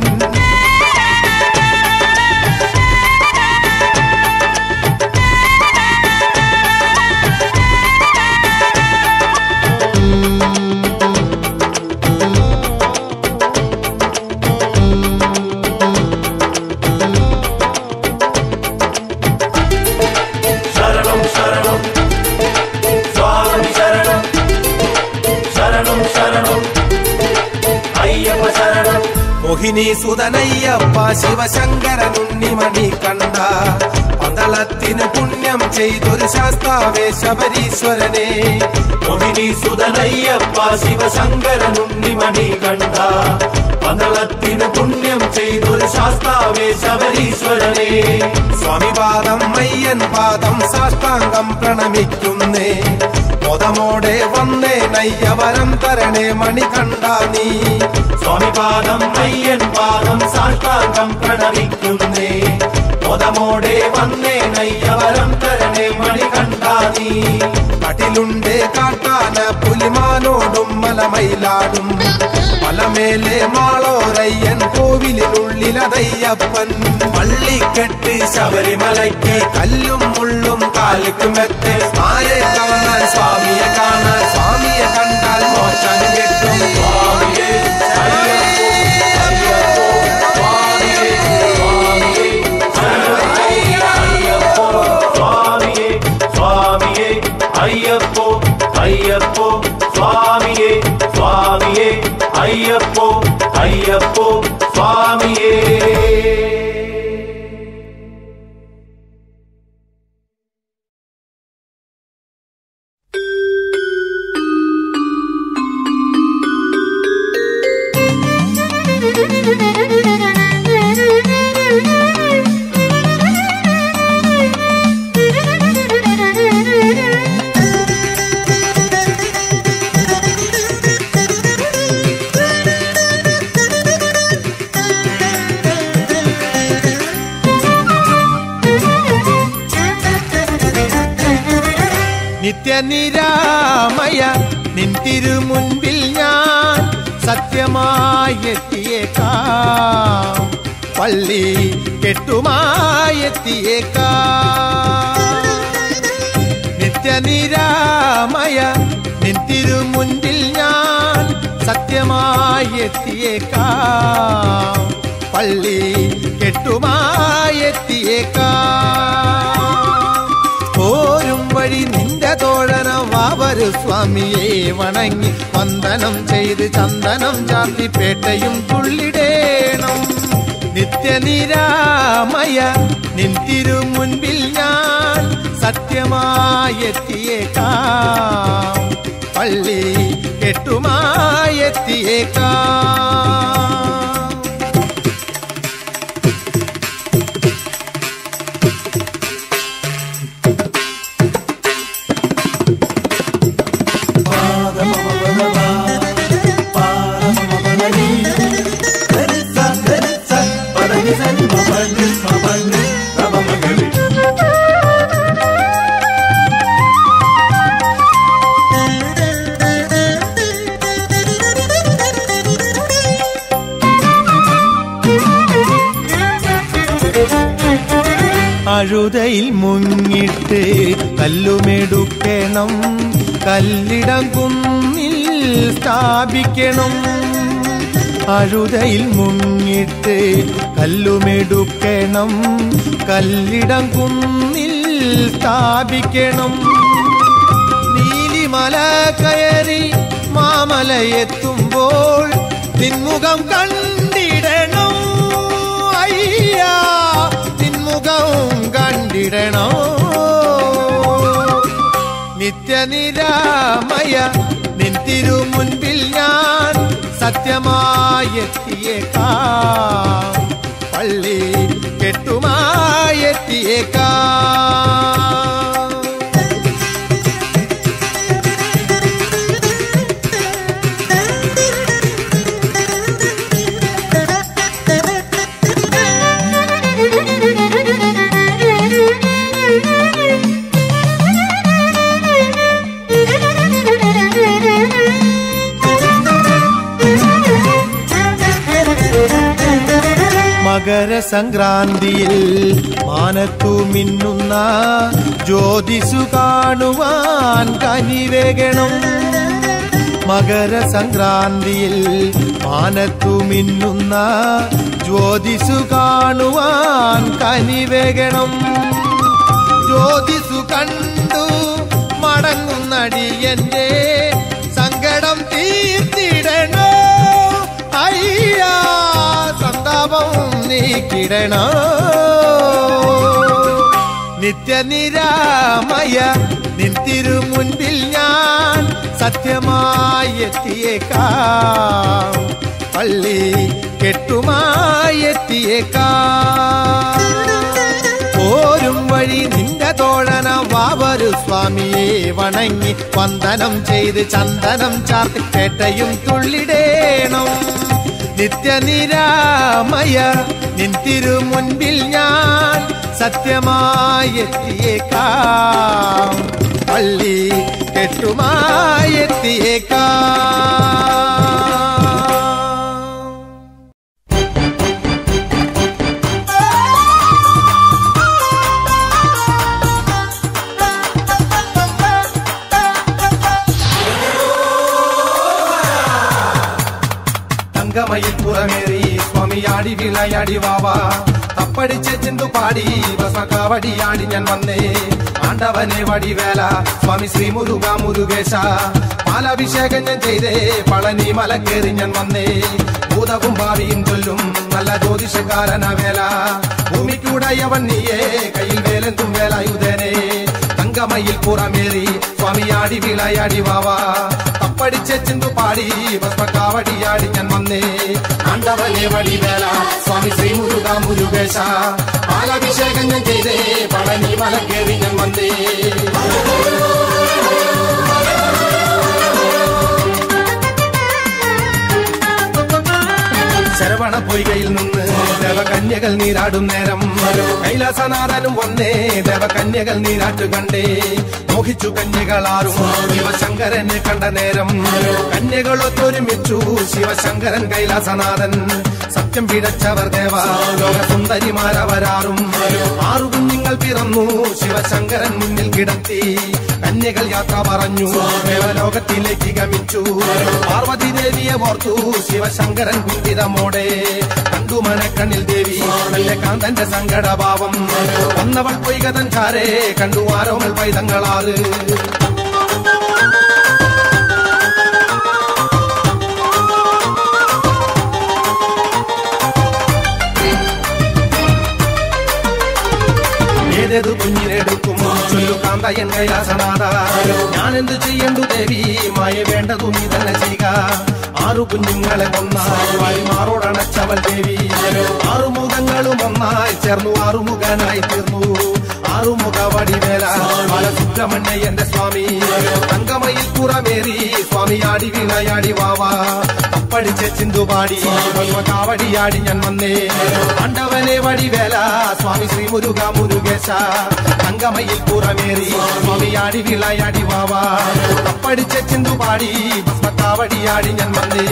ശരണം ശരണം സ്വാമി ശരണം ശരണം ശരണം അയ്യപ്പ ശരണം മോഹിനി സുതനയ്യപ്പ ശിവശങ്കരനുണ്ണിമണി കണ്ട പന്തളത്തിന് പുണ്യം ചെയ്തൊരു ശാസ്താവേ ശബരീശ്വരനെ മോഹിനി സുതനയ്യപ്പ ശിവശങ്കരനുണ്ണിമണി കണ്ട പന്തളത്തിന് പുണ്യം ചെയ്തൊരു ശാസ്താവേ ശബരീശ്വരനെ സ്വാമി പാദം അയ്യൻ പാദം സാഷ്ടാംഗം പ്രണമിക്കുന്നേ മോദമോടെ വന്നേ നയ്യവരം തരണേ മണി കണ്ട നീ സ്വാമി പാദം അയ്യൻ പാദം സാഷ്ടാംഗം പ്രണമിക്കുന്നേ മോദമോടെ വന്നേ നയ്യവരം തരണേ മണി കണ്ടാ നീ കട്ടിലുണ്ടേ കാട്ടാന പുലിമാനോടും മലമയിലാടും മലമേലെ മാളോരയ്യൻ കോവിലിനുള്ളിലതയ്യപ്പൻ പള്ളിക്കെട്ട് ശബരിമലയ്ക്ക് കല്ലും മുള്ളും കാലിക്കുമെത്തെ ആരെ കാണാൻ സ്വാമിയെ കാണാൻ സ്വാമിയെ കണ്ടാൽ മോശം കിട്ടും സ്വാമിയേ അയ്യപ്പോ അയ്യപ്പോ സ്വാമിയേ സ്വാമിയേ അയ്യപ്പോ സ്വാമിയേ സ്വാമിയേ അയ്യപ്പോ അയ്യപ്പോ സ്വാമിയേ സ്വാമിയേ അയ്യപ്പോ അയ്യപ്പോ സ്വാമിയേ നിത്യനിരാമയ നിൻ തിരുമുൻപിൽ ഞാൻ സത്യമായി എത്തിയേക്കാം പള്ളി കെട്ടുമായി എത്തിയേക്കാം നിത്യനിരാമയ നിൻ തിരുമുൻപിൽ ഞാൻ സത്യമായി എത്തിയേക്കാം പള്ളി കെട്ടുമായി എത്തിയേക്കാം പോരും വഴി നിന്റെ തോഴനം വാവരു സ്വാമിയെ വണങ്ങി വന്ദനം ചെയ്ത് ചന്ദനം ചാർത്തി പേട്ടയും തുള്ളിടേണം നിത്യനിരാമയ നിൻ തിരുമുൻപിൽ ഞാൻ സത്യമായി എത്തിയേക്കാം പള്ളി കെട്ടുമായി എത്തിയേക്കാം അഴുതയിൽ മുങ്ങിട്ട് കല്ലുമെടുക്കണം കല്ലിടം കുന്നിൽ സ്ഥാപിക്കണം അഴുതയിൽ മുങ്ങിട്ട് കല്ലുമെടുക്കണം കല്ലിടം കുന്നിൽ സ്ഥാപിക്കണം നീലിമല കയറി മാമലയെത്തുമ്പോൾ നിൻമുഖം കണ്ടിടണം അയ്യാ നിൻമുഖം കണ്ടിടണം നിത്യനിരാമയ നിൻ തിരുമുൻപിൽ ഞാൻ സത്യമായി എത്തിയേക്കാം പള്ളി കെട്ടുമായി എത്തിയേക്കാം മകരസംക്രാന്തിയിൽ മാനത്തു മിന്നുന്ന ജ്യോതിസു കാണുവാൻ കനിവേകണം മകരസംക്രാന്തിയിൽ മാനത്തു മിന്നുന്ന ജ്യോതിസു കാണുവാൻ കനിവേകണം ജ്യോതിസു കണ്ടു മടങ്ങുന്നടിയന്റെ സങ്കടം തീർത്തിടണോ അയ്യാ സന്താപം നീക്കിടണോ നിത്യനിരാമയ നിൻ തിരുമുൻപിൽ ഞാൻ സത്യമായി എത്തിയേക്കാം പള്ളി കെട്ടുമായി എത്തിയേക്കാം പോരും വഴി നിന്റെ തോഴന വാവരു സ്വാമിയെ വണങ്ങി വന്ദനം ചെയ്ത് ചന്ദനം ചാർത്തി പേട്ടയും തുള്ളിടേണം നിത്യനിരാമയ നിൻ തിരുമുൻപിൽ ഞാൻ സത്യമായി എത്തിയേക്കാം പള്ളി കെട്ടുമായി എത്തിയേക്കാം തങ്കമയിൽ പുറമേറി സ്വാമിയാടി വിളയാടി വാവാ തപ്പടിച്ച് ചിന്തു പാടി ഭസ്മക്കാവടിയാടി ഞാൻ വന്നേ ആണ്ടവനെ വടിവേല സ്വാമി ശ്രീ മുരുക മുരുകേശ പാലാഭിഷേകം ഞാൻ ചെയ്തേ പളനി മലക്കേറി ഞാൻ വന്നേ ഭൂതവും ഭാവിയും ചൊല്ലും നല്ല ജ്യോതിഷക്കാരന വേല ഭൂമിക്കൂടയവൻ നീയേ കയ്യിൽ വേലെന്തും വേലായുധനെ തങ്കമയിൽ പുറമേറി സ്വാമിയാടി വിളയാടി വാവാ തപ്പടിച്ച് ചിന്തു പാടി ഭസ്മക്കാവടിയാടി ഞാൻ വന്നേ ആണ്ടവനെ വടിവേല സ്വാമി ശ്രീ മുരുക മുരുകേശ പാലഭിഷേകം ഞാൻ ചെയ്തേ പളനി മലക്കേറി ഞാൻ വന്നേ ശരവണ പൊയ്കയിൽ നിന്ന് ദേവകന്യകൾ നീരാടും നേരം കൈലാസനാഥനും വന്നേ ദേവകന്യകൾ നീരാട്ടു കണ്ടേ മോഹിച്ചു കന്യകളാറും ശിവശങ്കരനെ കണ്ട നേരം കന്യകളൊത്തൊരുമിച്ചു ശിവശങ്കരൻ കൈലാസനാഥൻ സത്യം പിഴച്ചവർ ദേവ ലോകസുന്ദരിമാരവരാറും ആറു കുഞ്ഞുങ്ങൾ പിറന്നു ശിവശങ്കരൻ മുന്നിൽ കിടത്തി കന്യകൾ യാത്ര പറഞ്ഞു ദേവലോകത്തിലേക്ക് ഗമിച്ചു പാർവതി ദേവിയെ ഓർത്തു ശിവശങ്കരൻ കുന്തിതമോടെ കണ്ടു മനക്കണ്ണിൽ ദേവി നല്ല കാന്തന്റെ സങ്കടഭാവം വന്നവൾ പൊയ്കതൻ ചാരേ കണ്ടു ആരോമൽ പൈതങ്ങളാറ് ഏതേതു കുഞ്ഞിനെടുക്കും ചൊല്ലു കാന്തയൻ കൈലാസനാഥ ഞാൻ എന്ത് ചെയ്യണ്ടു ദേവി മായ വേണ്ടതു നീ തന്നെ ചെയ്യുക ആറു കുഞ്ഞുങ്ങളെ ഒന്നായി വാരിമാറോടണച്ചവൾ ദേവി ആറുമുഖങ്ങളും ഒന്നായി ചേർന്നു ആറുമുഖനായി തീർന്നു ആറുമുഖ വടിവേല ബാലസുബ്രഹ്മണ്യ എന്റെ സ്വാമി തങ്കമയിൽ പുറമേറി സ്വാമി ആടി വീണയാടി വാവാ പഠിച്ച ചിന്തുപാടി കാവടിയാടി ഞാൻ വന്നേ ആണ്ടവനെ വടിവേല സ്വാമി ശ്രീ മുരുക മുരുകേശ തങ്കമയിൽ പുറമേറി സ്വാമിയാടി വിളയാടി വാവാ പഠിച്ച ചിന്തുപാടി കാവടിയാടി ഞാൻ വന്നേ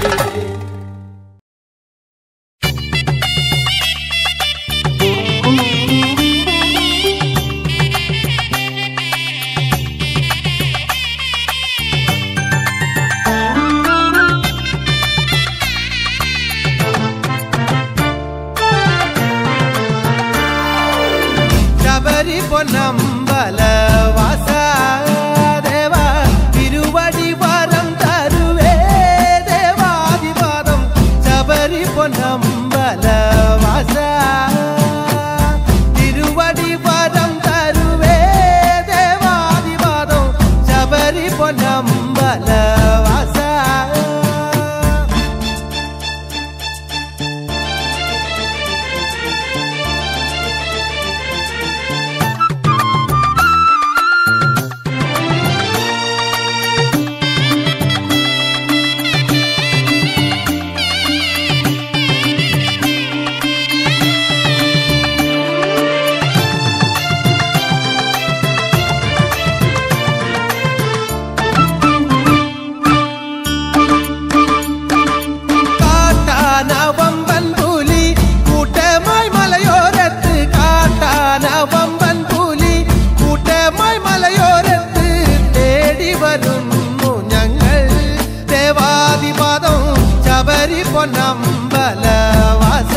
ശബരി പൊന്നമ്പല വാസദേവ തിരുവടി വരം തരുവേ ദേവാദിപാദം ശബരി പൊന്നമ്പല വാസ തിരുവടി വരം തരുവേ ദേവാദിപാദം ശബരി പൊന്നമ്പല വാസ കാട്ടാനവമ്പൻ പുലി കൂട്ടമായി മലയോരത്ത് കാട്ടാനവമ്പൻ പുലി കൂട്ടമായി മലയോരത്ത് തേടി വരുന്നു ഞങ്ങൾ ദേവാദിപാദം ശബരി പൊന്നമ്പല വാസ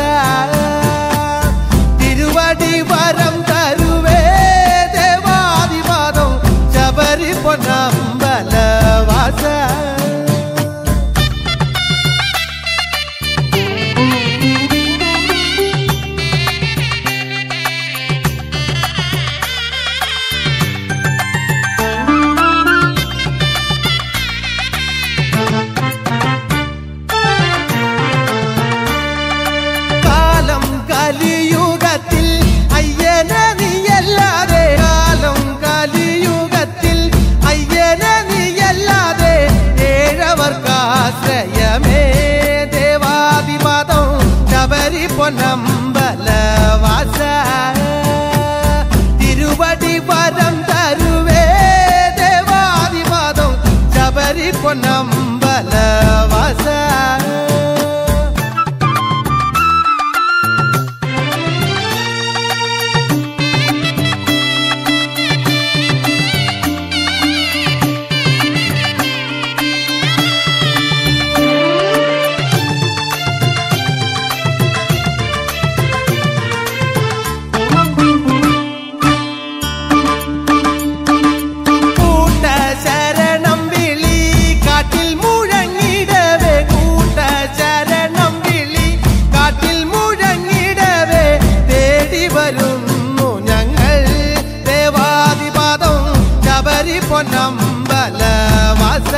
തിരുവടി വരം തരുവേ ദേവാദിപാദം ശബരി പൊന്നമ്പല വാസ കാലം കലിയുഗത്തിൽ അയ്യന നീയല്ലാതെ കാലം കലിയുഗത്തിൽ അയ്യന നീയല്ലാതെ ഏഴവർക്കാശ്രയമേ ദേവാദിപാദം ശബരി പൊന്നമ്പല വാസ തിരുവടി വരം തരുവേ ദേവാദിപാദം ശബരി പൊന്നമ്പല വാസ കൂട്ട ശരണം വിളി കാട്ടിൽ മുഴങ്ങിടവേ കൂട്ട ശരണം വിളി കാട്ടിൽ മുഴങ്ങിടവേ തേടി വരുന്നു ഞങ്ങൾ ദേവാദിപാദം ശബരി പൊന്നമ്പല വാസ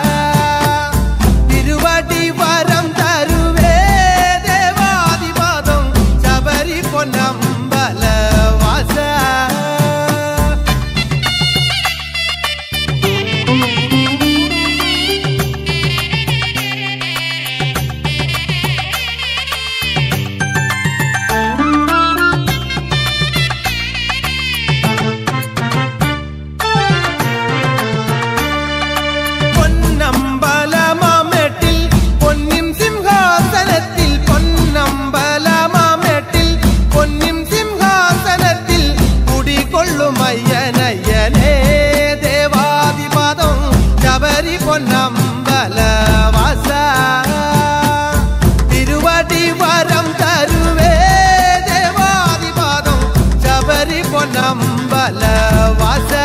തിരുവടി വരം തരുവേ ദേവാദിപാദം ശബരി പൊന്നമ്പല വാസ പൊന്നമ്പലവാസ തിരുവടി വരം തരുവേ ദേവാദിപാദം ശബരി പൊന്നമ്പലവാസ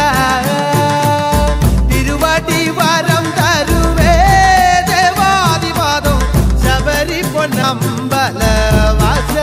തിരുവടി വരം തരുവേ ദേവാദിപാദം ശബരി പൊന്നമ്പലവാസ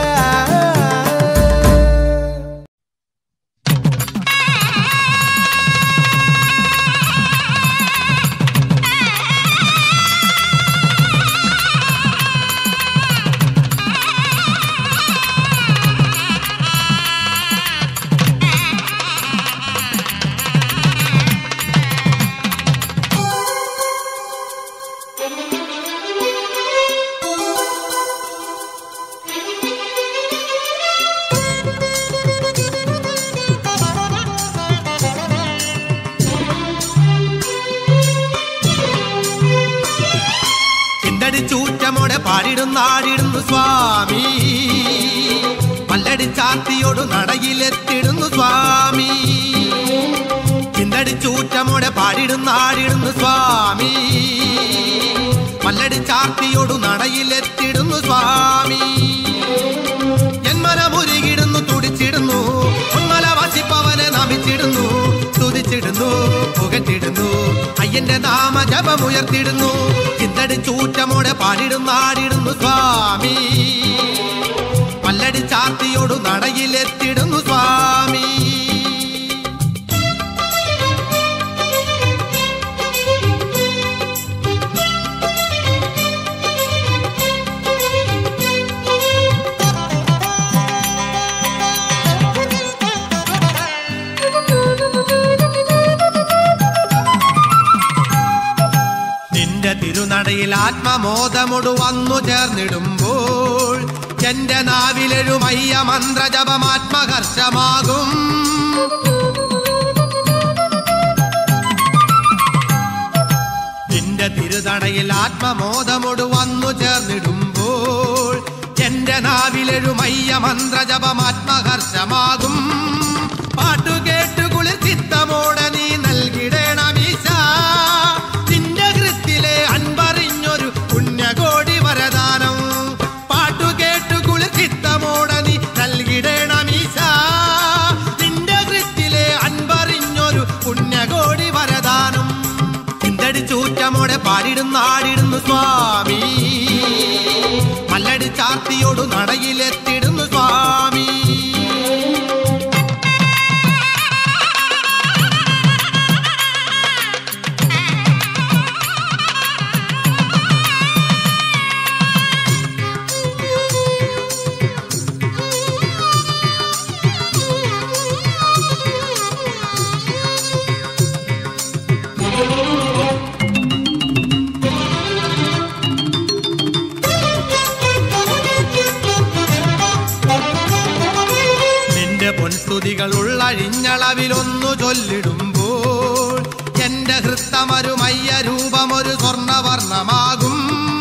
ചിന്തടി ചൂറ്റമോടെ പാടിടുന്ന ആടിടുന്നു സ്വാമി പല്ലടി ചാത്തിയോട് നടയിലെത്തിടുന്നു സ്വാമി ചിന്തടി ചൂറ്റമോടെ പാടിടുന്ന ആടിടുന്നു സ്വാമി പല്ലടി ചാത്തിയോട് നടയിലെത്തിടുന്നു സ്വാമി എൻ മനമുരുകിടുന്നു തുടിച്ചിടുന്നു ഉന്മല വസിപ്പവനെ നമിച്ചിടുന്നു സ്തുതിച്ചിടുന്നു പുകറ്റിടുന്നു അയ്യന്റെ നാമ ജപമുയർത്തിടുന്നു ചിന്തടി ചൂറ്റമോടെ പാടിടുന്ന ആടിടുന്നു സ്വാമി പല്ലടി ചാത്തിയോടു നടയിലെത്തിടുന്നു സ്വാമി നിന്റെ തിരുനടയിൽ ആത്മമോദമൊടു വന്നു ചേർന്നിടുമ്പോൾ എന്റെ നാവിലെഴുമയ്യ മന്ത്രജപം ആത്മഹർഷമാകും നിന്റെ തിരുനടയിൽ ആത്മമോദമൊടു വന്നു ചേർന്നിടുമ്പോൾ എന്റെ നാവിലെഴുമയ്യ മന്ത്രജപം ആത്മഹർഷമാകും പാട്ടുകേട്ടു കുളിർ ചിത്തമോടെ നീ നൽകിടേണമീശ നിന്റെ കൃത്തിലെ അൻപറിഞ്ഞൊരു പുണ്യകോടി വരദാനം പാട്ടുകേട്ടു കുളിർ ചിത്തമോടെ നീ നൽകിടേണമീശ നിന്റെ കൃത്തിലെ അൻപറിഞ്ഞൊരു പുണ്യകോടി വരദാനം ചിന്തടി ചൂറ്റമോടെ പാടിടുന്ന ആടിടുന്നു സ്വാമി മല്ലടി ചാർത്തിയോടു നടയിലെത്തിടുന്നു സ്വാമി നിന്റെ പൊൻസ്തുതികൾ ഉള്ളഴിഞ്ഞളവിലൊന്നു ചൊല്ലിടുമ്പോൾ എന്റെ ഹൃത്തമരുമയ്യ രൂപമൊരു സ്വർണവർണ്ണമാകും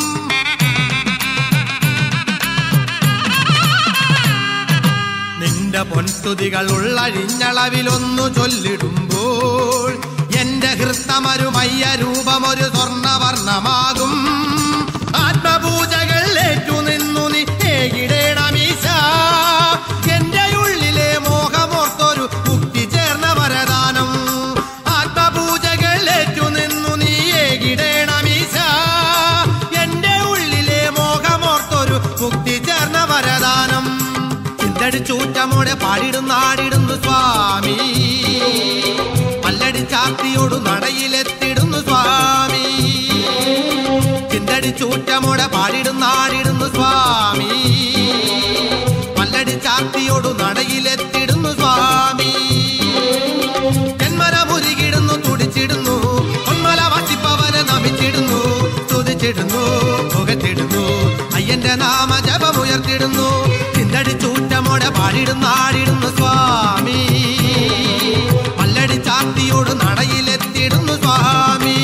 നിന്റെ പൊൻസ്തുതികൾ ഉള്ളഴിഞ്ഞളവിലൊന്നു ചൊല്ലിടുമ്പോൾ എന്റെ ഹൃത്തമരുമയ്യ രൂപമൊരു സ്വർണവർണ്ണമാകും ആത്മപൂജകൾ ഏറ്റു നിന്നു നീ ഏകിടേണമീശ എന്റെ ഉള്ളിലെ മോഹമോർത്തൊരു മുക്തി ചേർന്ന വരദാനം ആത്മപൂജകൾ ഏറ്റു നിന്നു നീ ഏകിടേണമീശ എന്റെ ഉള്ളിലെ മോഹമോർത്തൊരു മുക്തി ചേർന്ന വരദാനം ചിന്തടി ചൂറ്റമോടെ പാടിടുന്ന ആടിടുന്നു സ്വാമി പല്ലടി ചാത്തിയോടു നടയിലെത്തിടുന്നു സ്വാമി ചിന്തടി ചൂറ്റമോടെ പാടിടുന്ന ആടിടുന്നു സ്വാമി പല്ലടി ചാത്തിയോടു നടയിലെത്തിടുന്നു സ്വാമി ജന്മനമുരുകിടുന്നു തുടിച്ചിടുന്നു പൊന്മല വസിപ്പവനെ നമിച്ചിടുന്നു സ്തുതിച്ചിടുന്നു പുകച്ചിടുന്നു അയ്യന്റെ നാമ ജപമുയർത്തിടുന്നു ചിന്തടി ചൂറ്റമോടെ പാടിടുന്ന ആടിടുന്നു സ്വാമി പല്ലടി ചാത്തിയോട് നടയിലെത്തിടുന്നു സ്വാമി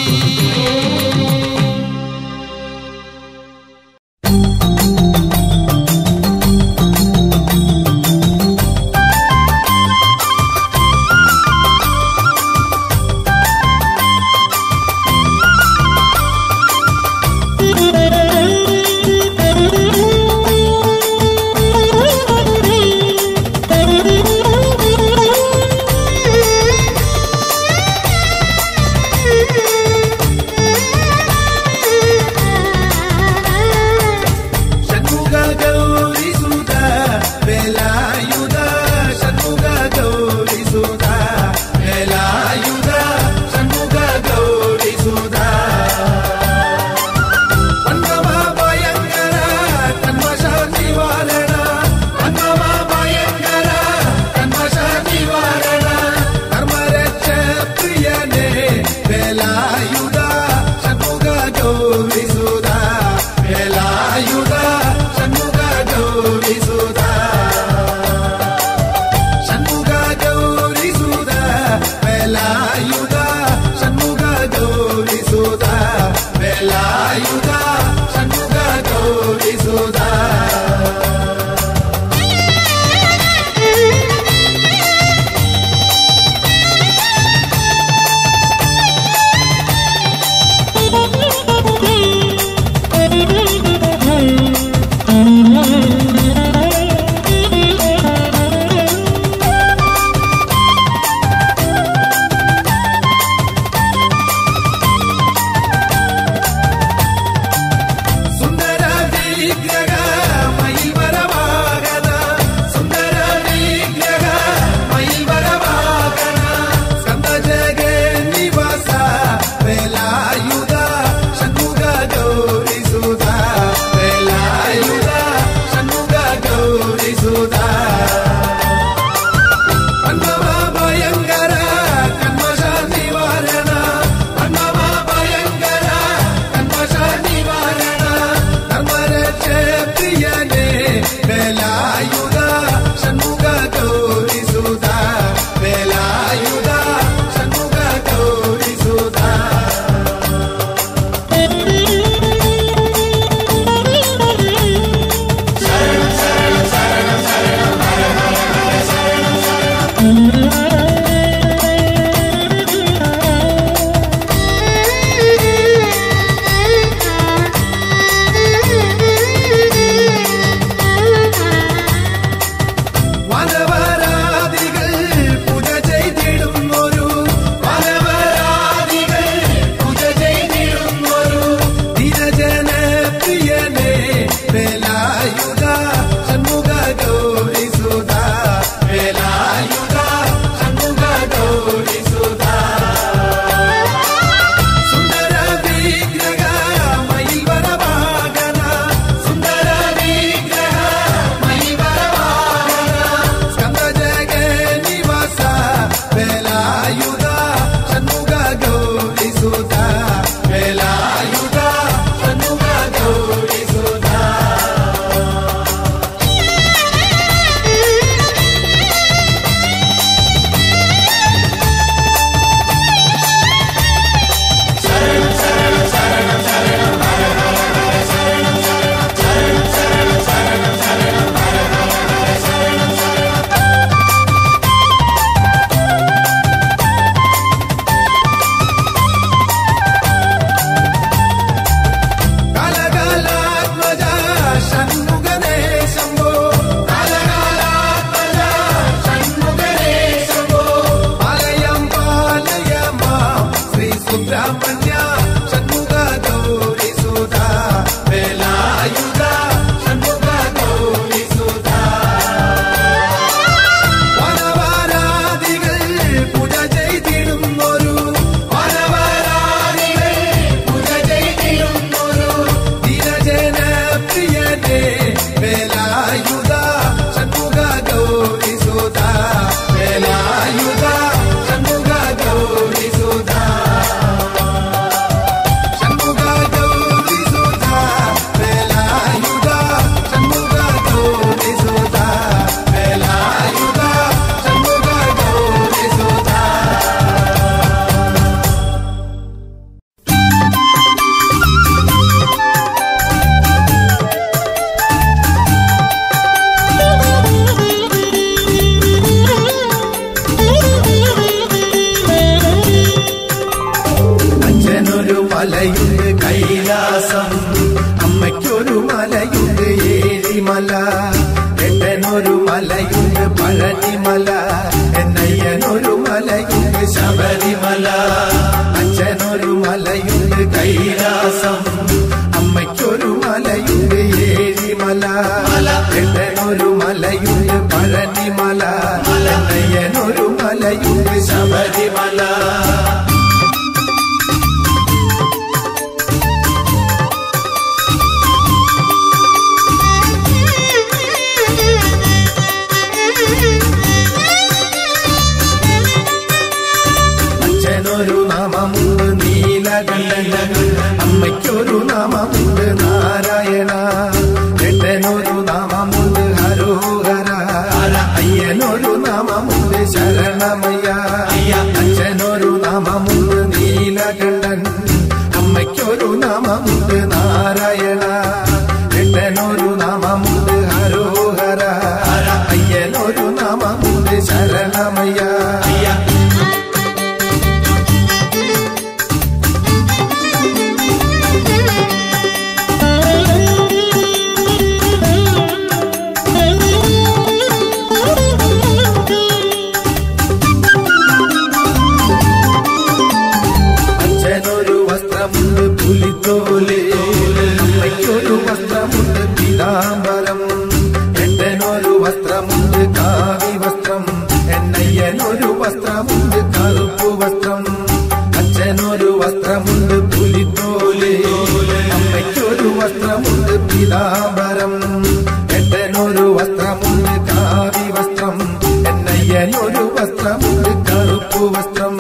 ും ഗൗരിസുത വേലായുധ ഷൺമുഖ ഗൗരിസുത ഷൺമുഖ ഗൗരിസുത വേലായുധ ഷൺമുഖ ഗൗരിസുത വേലായുധ ഷൺമുഖ ഗൗരിസുത സുന്ദര വിഗ്രഹ മയിൽവരവാഹന സുന്ദര വിഗ്രഹ മയിൽവരവാഹന സ്കന്ദജഗ നിവാസ വേലായുധ ഷൺമുഖ ഗൗരിസുത വേലായുധ ഷൺമുഖ ഗൗരിസുത അന്നമ ഭയങ്കര കന്മഷ നിവാരണ അന്നമ ഭയങ്കര കന്മഷ നിവാരണ ധർമ്മരക്ഷ പ്രിയനേ വേലായുധ ഷൺമുഖ ഗൗരിസുത വേലായുധ ഷൺമുഖ ഗൗരിസുത വനവരാദികൾ പൂജ ചെയ്തിടുന്നൊരു വനവരാദികൾ പൂജ ചെയ്തിടുന്നൊരു ദിനജന പ്രിയനേ വേലായുധ ഷൺമുഖ ഗൗരിസുത വേലായുധ ഷൺമുഖ ഗൗരിസുത സുന്ദര വിഗ്രഹ മയിൽവരവാഹന സുന്ദര വിഗ്രഹ മയിൽവരവാഹന സ്കന്ദജഗ നിവാസ വേലായുധ ഷൺമുഖ ഗൗരിസുത വേലായുധ ഷൺമുഖ ഗൗരിസുത കാലകാലാത്മജ ഷൺമുഖനേ ശംഭോ കാലകാലാത്മജ ഷൺമുഖനേ ശംഭോ പാലയം പാലയമാം ശ്രീ സുബ്രഹ്മണ്യ ഷൺമുഖ ഗൗരിസുത വേലായുധ ഷൺമുഖ ഗൗരിസുത വനവാരാദികൾ പൂജ ചെയ്തിടുന്നൊരു വനവാരാദികൾ പൂജ ചെയ്തിടുന്നൊരു ദിനജന പ്രിയനേ വേലായുധ ഷൺമുഖ ഗൗരിസുത വേലായുധ ഷൺമുഖ ഗൗരിസുത ഷൺമുഖ ഗൗരിസുത വേലായുധ ഷൺമുഖ ഗൗരിസുത വേലായുധ ഷൺമുഖ ഗൗരിസുത അച്ഛനൊരു മലയുണ്ട് കൈലാസം അമ്മയ്ക്കൊരു മലയുണ്ട് ഏഴിമല എട്ടനൊരു മലയുണ്ട് പഴനിമല എന്നയ്യനൊരു മലയുണ്ട് ശബരിമല അച്ഛനൊരു മലയുണ്ട് കൈലാസം അമ്മയ്ക്കൊരു മലയുണ്ട് ഏഴിമല എട്ടനൊരു മലയുണ്ട് പഴനിമല എന്നയ്യനൊരു മലയുണ്ട് ശബരിമല അച്ഛനൊരു നാമമുണ്ട് നീലകണ്ഠൻ അമ്മ അമ്മയ്ക്കൊരു നാമമുണ്ട് നാരായണ എട്ടനൊരു നാമമുണ്ട് ഹരോഹര അയ്യനൊരു നാമമുണ്ട് ശരണമയ്യ അച്ഛനൊരു നാമമുണ്ട് നീലകണ്ഠൻ അമ്മയ്ക്കൊരു നാമമുണ്ട് നാരായണ എട്ടനൊരു നാമമുണ്ട് ഹരോഹര അയ്യനൊരു നാമമുണ്ട് ശരണമയ്യ അച്ഛനൊരു വസ്ത്രമുണ്ട് പുലിത്തോല് അമ്മയ്ക്കൊരു വസ്ത്രമുണ്ട് പീതാംബരം എട്ടനൊരു വസ്ത്രമുണ്ട് കാവി വസ്ത്രം എന്നയ്യനൊരു വസ്ത്രമുണ്ട് കറുപ്പു വസ്ത്രം അച്ഛനൊരു വസ്ത്രമുണ്ട് പുലിത്തോല് അമ്മയ്ക്കൊരു വസ്ത്രമുണ്ട് പീതാംബരം എട്ടനൊരു വസ്ത്രമുണ്ട് കാവി വസ്ത്രം എന്നയ്യനൊരു വസ്ത്രമുണ്ട് കറുപ്പു വസ്ത്രം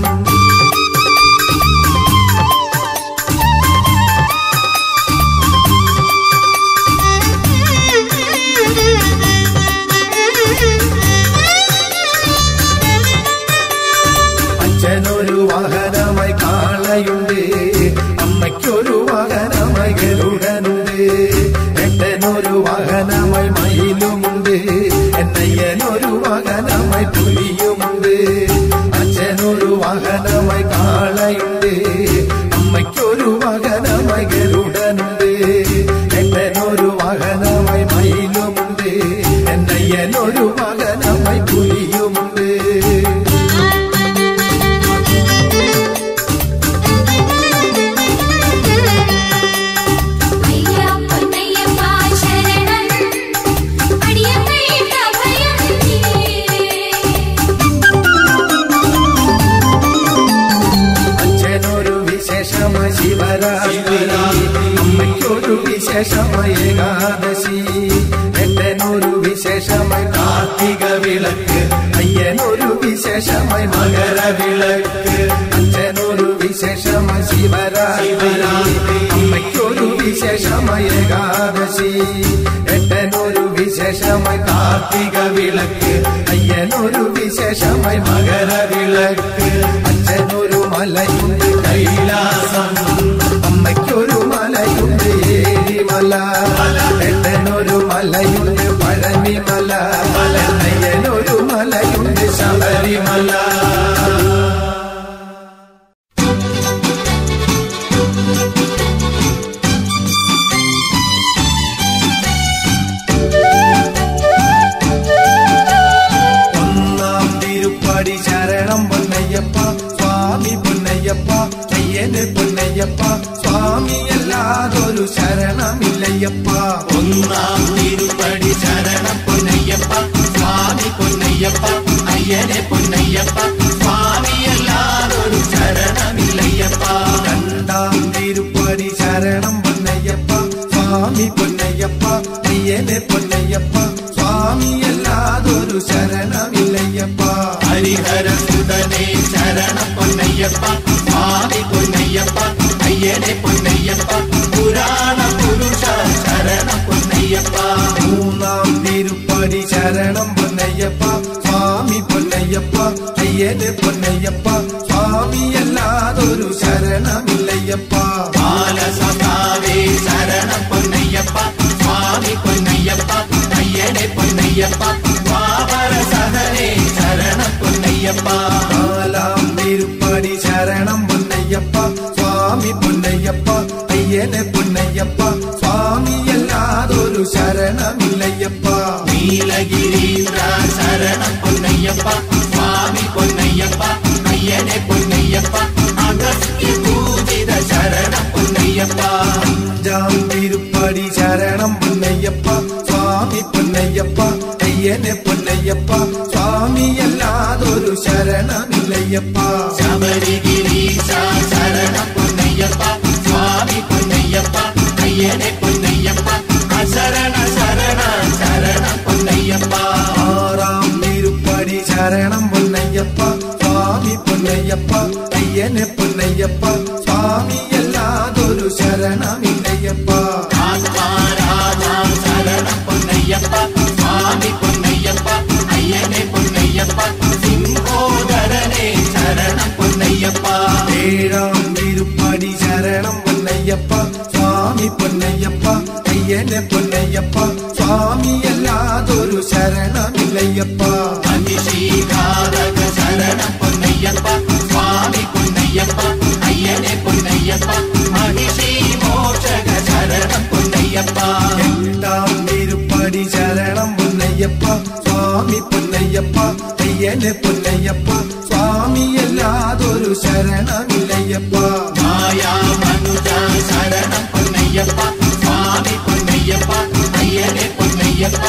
അച്ഛനൊരു വാഹനമായി കാളയുണ്ട് അമ്മയ്ക്കൊരു വാഹനമായി ഗരുഡനുണ്ട് എട്ടനൊരു വാഹനമായി മയിലുമുണ്ട് എന്നയ്യനൊരു വാഹനമായി പുലിയുമുണ്ട് അച്ഛനൊരു വാഹനമായി കാളയുണ്ട് അമ്മയ്ക്കൊരു വാഹനമായി ഗരുഡനുണ്ട് എട്ടനൊരു വാഹനമായി മയിലുമുണ്ട് എന്നയ്യനൊരു വാഹനമായി പുലിയുമുണ്ട് അയ്യ പൊന്നയ്യപ്പ ശരണം അടിയങ്ങൾക്ക് അഭയം അച്ഛനൊരു വിശേഷമായി ശിവരാത്രി അമ്മയ്ക്കൊരു വിശേഷമായി ഏകാദശി എട്ടനൊരു വിശേഷമായി കാർത്തിക വിളക്ക് അയ്യനൊരു വിശേഷമായി മകരവിളക്ക് അച്ഛനൊരു വിശേഷമായി ശിവരാത്രി അമ്മയ്ക്കൊരു വിശേഷമായി ഏകാദശി എട്ടനൊരു വിശേഷമായി കാർത്തിക വിളക്ക് അയ്യനൊരു വിശേഷമായി മകരവിളക്ക് അച്ഛനൊരു മലയുണ്ട് കൈലാസം അമ്മയ്ക്കൊരു മലയുണ്ട് ഏരിമല എട്ടനൊരു മലയുണ്ട് പഴനിമല അയ്യനൊരു മലയുണ്ട് ശബരിമല ഒന്നാം തിരുപ്പടി ശരണം പൊന്നയ്യപ്പ സ്വാമി പൊന്നയ്യപ്പ അയ്യന് പൊന്നയ്യപ്പ സ്വാമി അല്ലാതൊരു ശരണമില്ലയ്യപ്പ ഒന്നാം തിരുപ്പടി ശരണം പൊന്നയ്യപ്പ സ്വാമി പൊന്നയ്യപ്പ അയ്യനെ പൊന്നയ്യപ്പ സ്വാമിയല്ലാതൊരു ശരണമില്ലയ്യപ്പ രണ്ടാം തിരുപ്പടി ശരണം പൊന്നയ്യപ്പ സ്വാമി പൊന്നയ്യപ്പ അയ്യന് പൊന്നയ്യപ്പ സ്വാമി അല്ലാതൊരു ശരണമില്ലയ്യപ്പ ഹരിഹര സുതനെ ശരണം പൊന്നയ്യപ്പ സ്വാമി പൊന്നയ്യപ്പ അയ്യനെ പൊന്നയ്യപ്പ പുരാണ പുരുഷ ശരണം പൊന്നയ്യപ്പ മൂന്നാം തിരുപ്പടി ശരണം പൊന്നയ്യപ്പ സ്വാമി പൊന്നയ്യപ്പ അയ്യന് പൊന്നയ്യപ്പ സ്വാമി അല്ലാതൊരു ശരണമില്ലയ്യപ്പ ബാലസഖാവേ ശരണം പൊന്നയ്യപ്പ സ്വാമി പൊന്നയ്യപ്പ അയ്യനെ പൊന്നയ്യപ്പ പാവര സഹനെ ശരണം പൊന്നയ്യപ്പ നാലാം തിരുപ്പടി ശരണം പൊന്നയ്യപ്പ സ്വാമി പൊന്നയ്യപ്പ അയ്യന് പൊന്നയ്യപ്പ സ്വാമി അല്ലാതൊരു ശരണമില്ലയ്യപ്പ നീലഗിരീന്ദ്ര ശരണം പൊന്നയ്യപ്പ സ്വാമി പൊന്നയ്യപ്പ അയ്യനെ പൊന്നയ്യപ്പ അഗസ്ത്യ പൂജിത ശരണം പൊന്നയ്യപ്പ അഞ്ചാം തിരുപ്പടി ശരണം പൊന്നയ്യപ്പ സ്വാമി പൊന്നയ്യപ്പ അയ്യന് പൊന്നയ്യപ്പ സ്വാമി അല്ലാതൊരു ശരണമില്ലയ്യപ്പ ശബരിഗിരീശ ശരണം പൊന്നയ്യപ്പ സ്വാമി പൊന്നയ്യപ്പ അയ്യനെ പൊന്നയ്യപ്പ അശരണ ശരണ ശരണം പൊന്നയ്യപ്പ ആറാം തിരുപ്പടി ശരണം പൊന്നയ്യപ്പ സ്വാമി പൊന്നയ്യപ്പ അയ്യന് പൊന്നയ്യപ്പ സ്വാമി അല്ലാതൊരു ശരണമില്ലയ്യപ്പ ആത്മാരാധാ ശരണം പൊന്നയ്യപ്പ സ്വാമി പൊന്നയ്യപ്പ അയ്യനെ പൊന്നയ്യപ്പ സിംഹോദരനെ ശരണം പൊന്നയ്യപ്പ ഏഴാം തിരുപ്പടി ശരണം പൊന്നയ്യപ്പ സ്വാമി പൊന്നയ്യപ്പ അയ്യനെ പൊന്നയ്യപ്പ സ്വാമി അല്ലാതൊരു ശരണമില്ലയ്യപ്പ മഹിഷീകാരക ശരണം പൊന്നയ്യപ്പ സ്വാമി പൊന്നയ്യപ്പ അയ്യനെ പൊന്നയ്യപ്പ മഹിഷി മോക്ഷക ശരണം പൊന്നയ്യപ്പ എട്ടാം തിരുപ്പടി ശരണം പൊന്നയ്യപ്പ സ്വാമി പൊന്നയ്യപ്പ അയ്യനെ പൊന്നയ്യപ്പ സ്വാമി അല്ലാതൊരു ശരണമില്ലയ്യപ്പ മായാ മനുജ ശരണം പൊന്നയ്യപ്പ സ്വാമി പൊന്നയ്യപ്പ അയ്യനെ പൊന്നയ്യപ്പ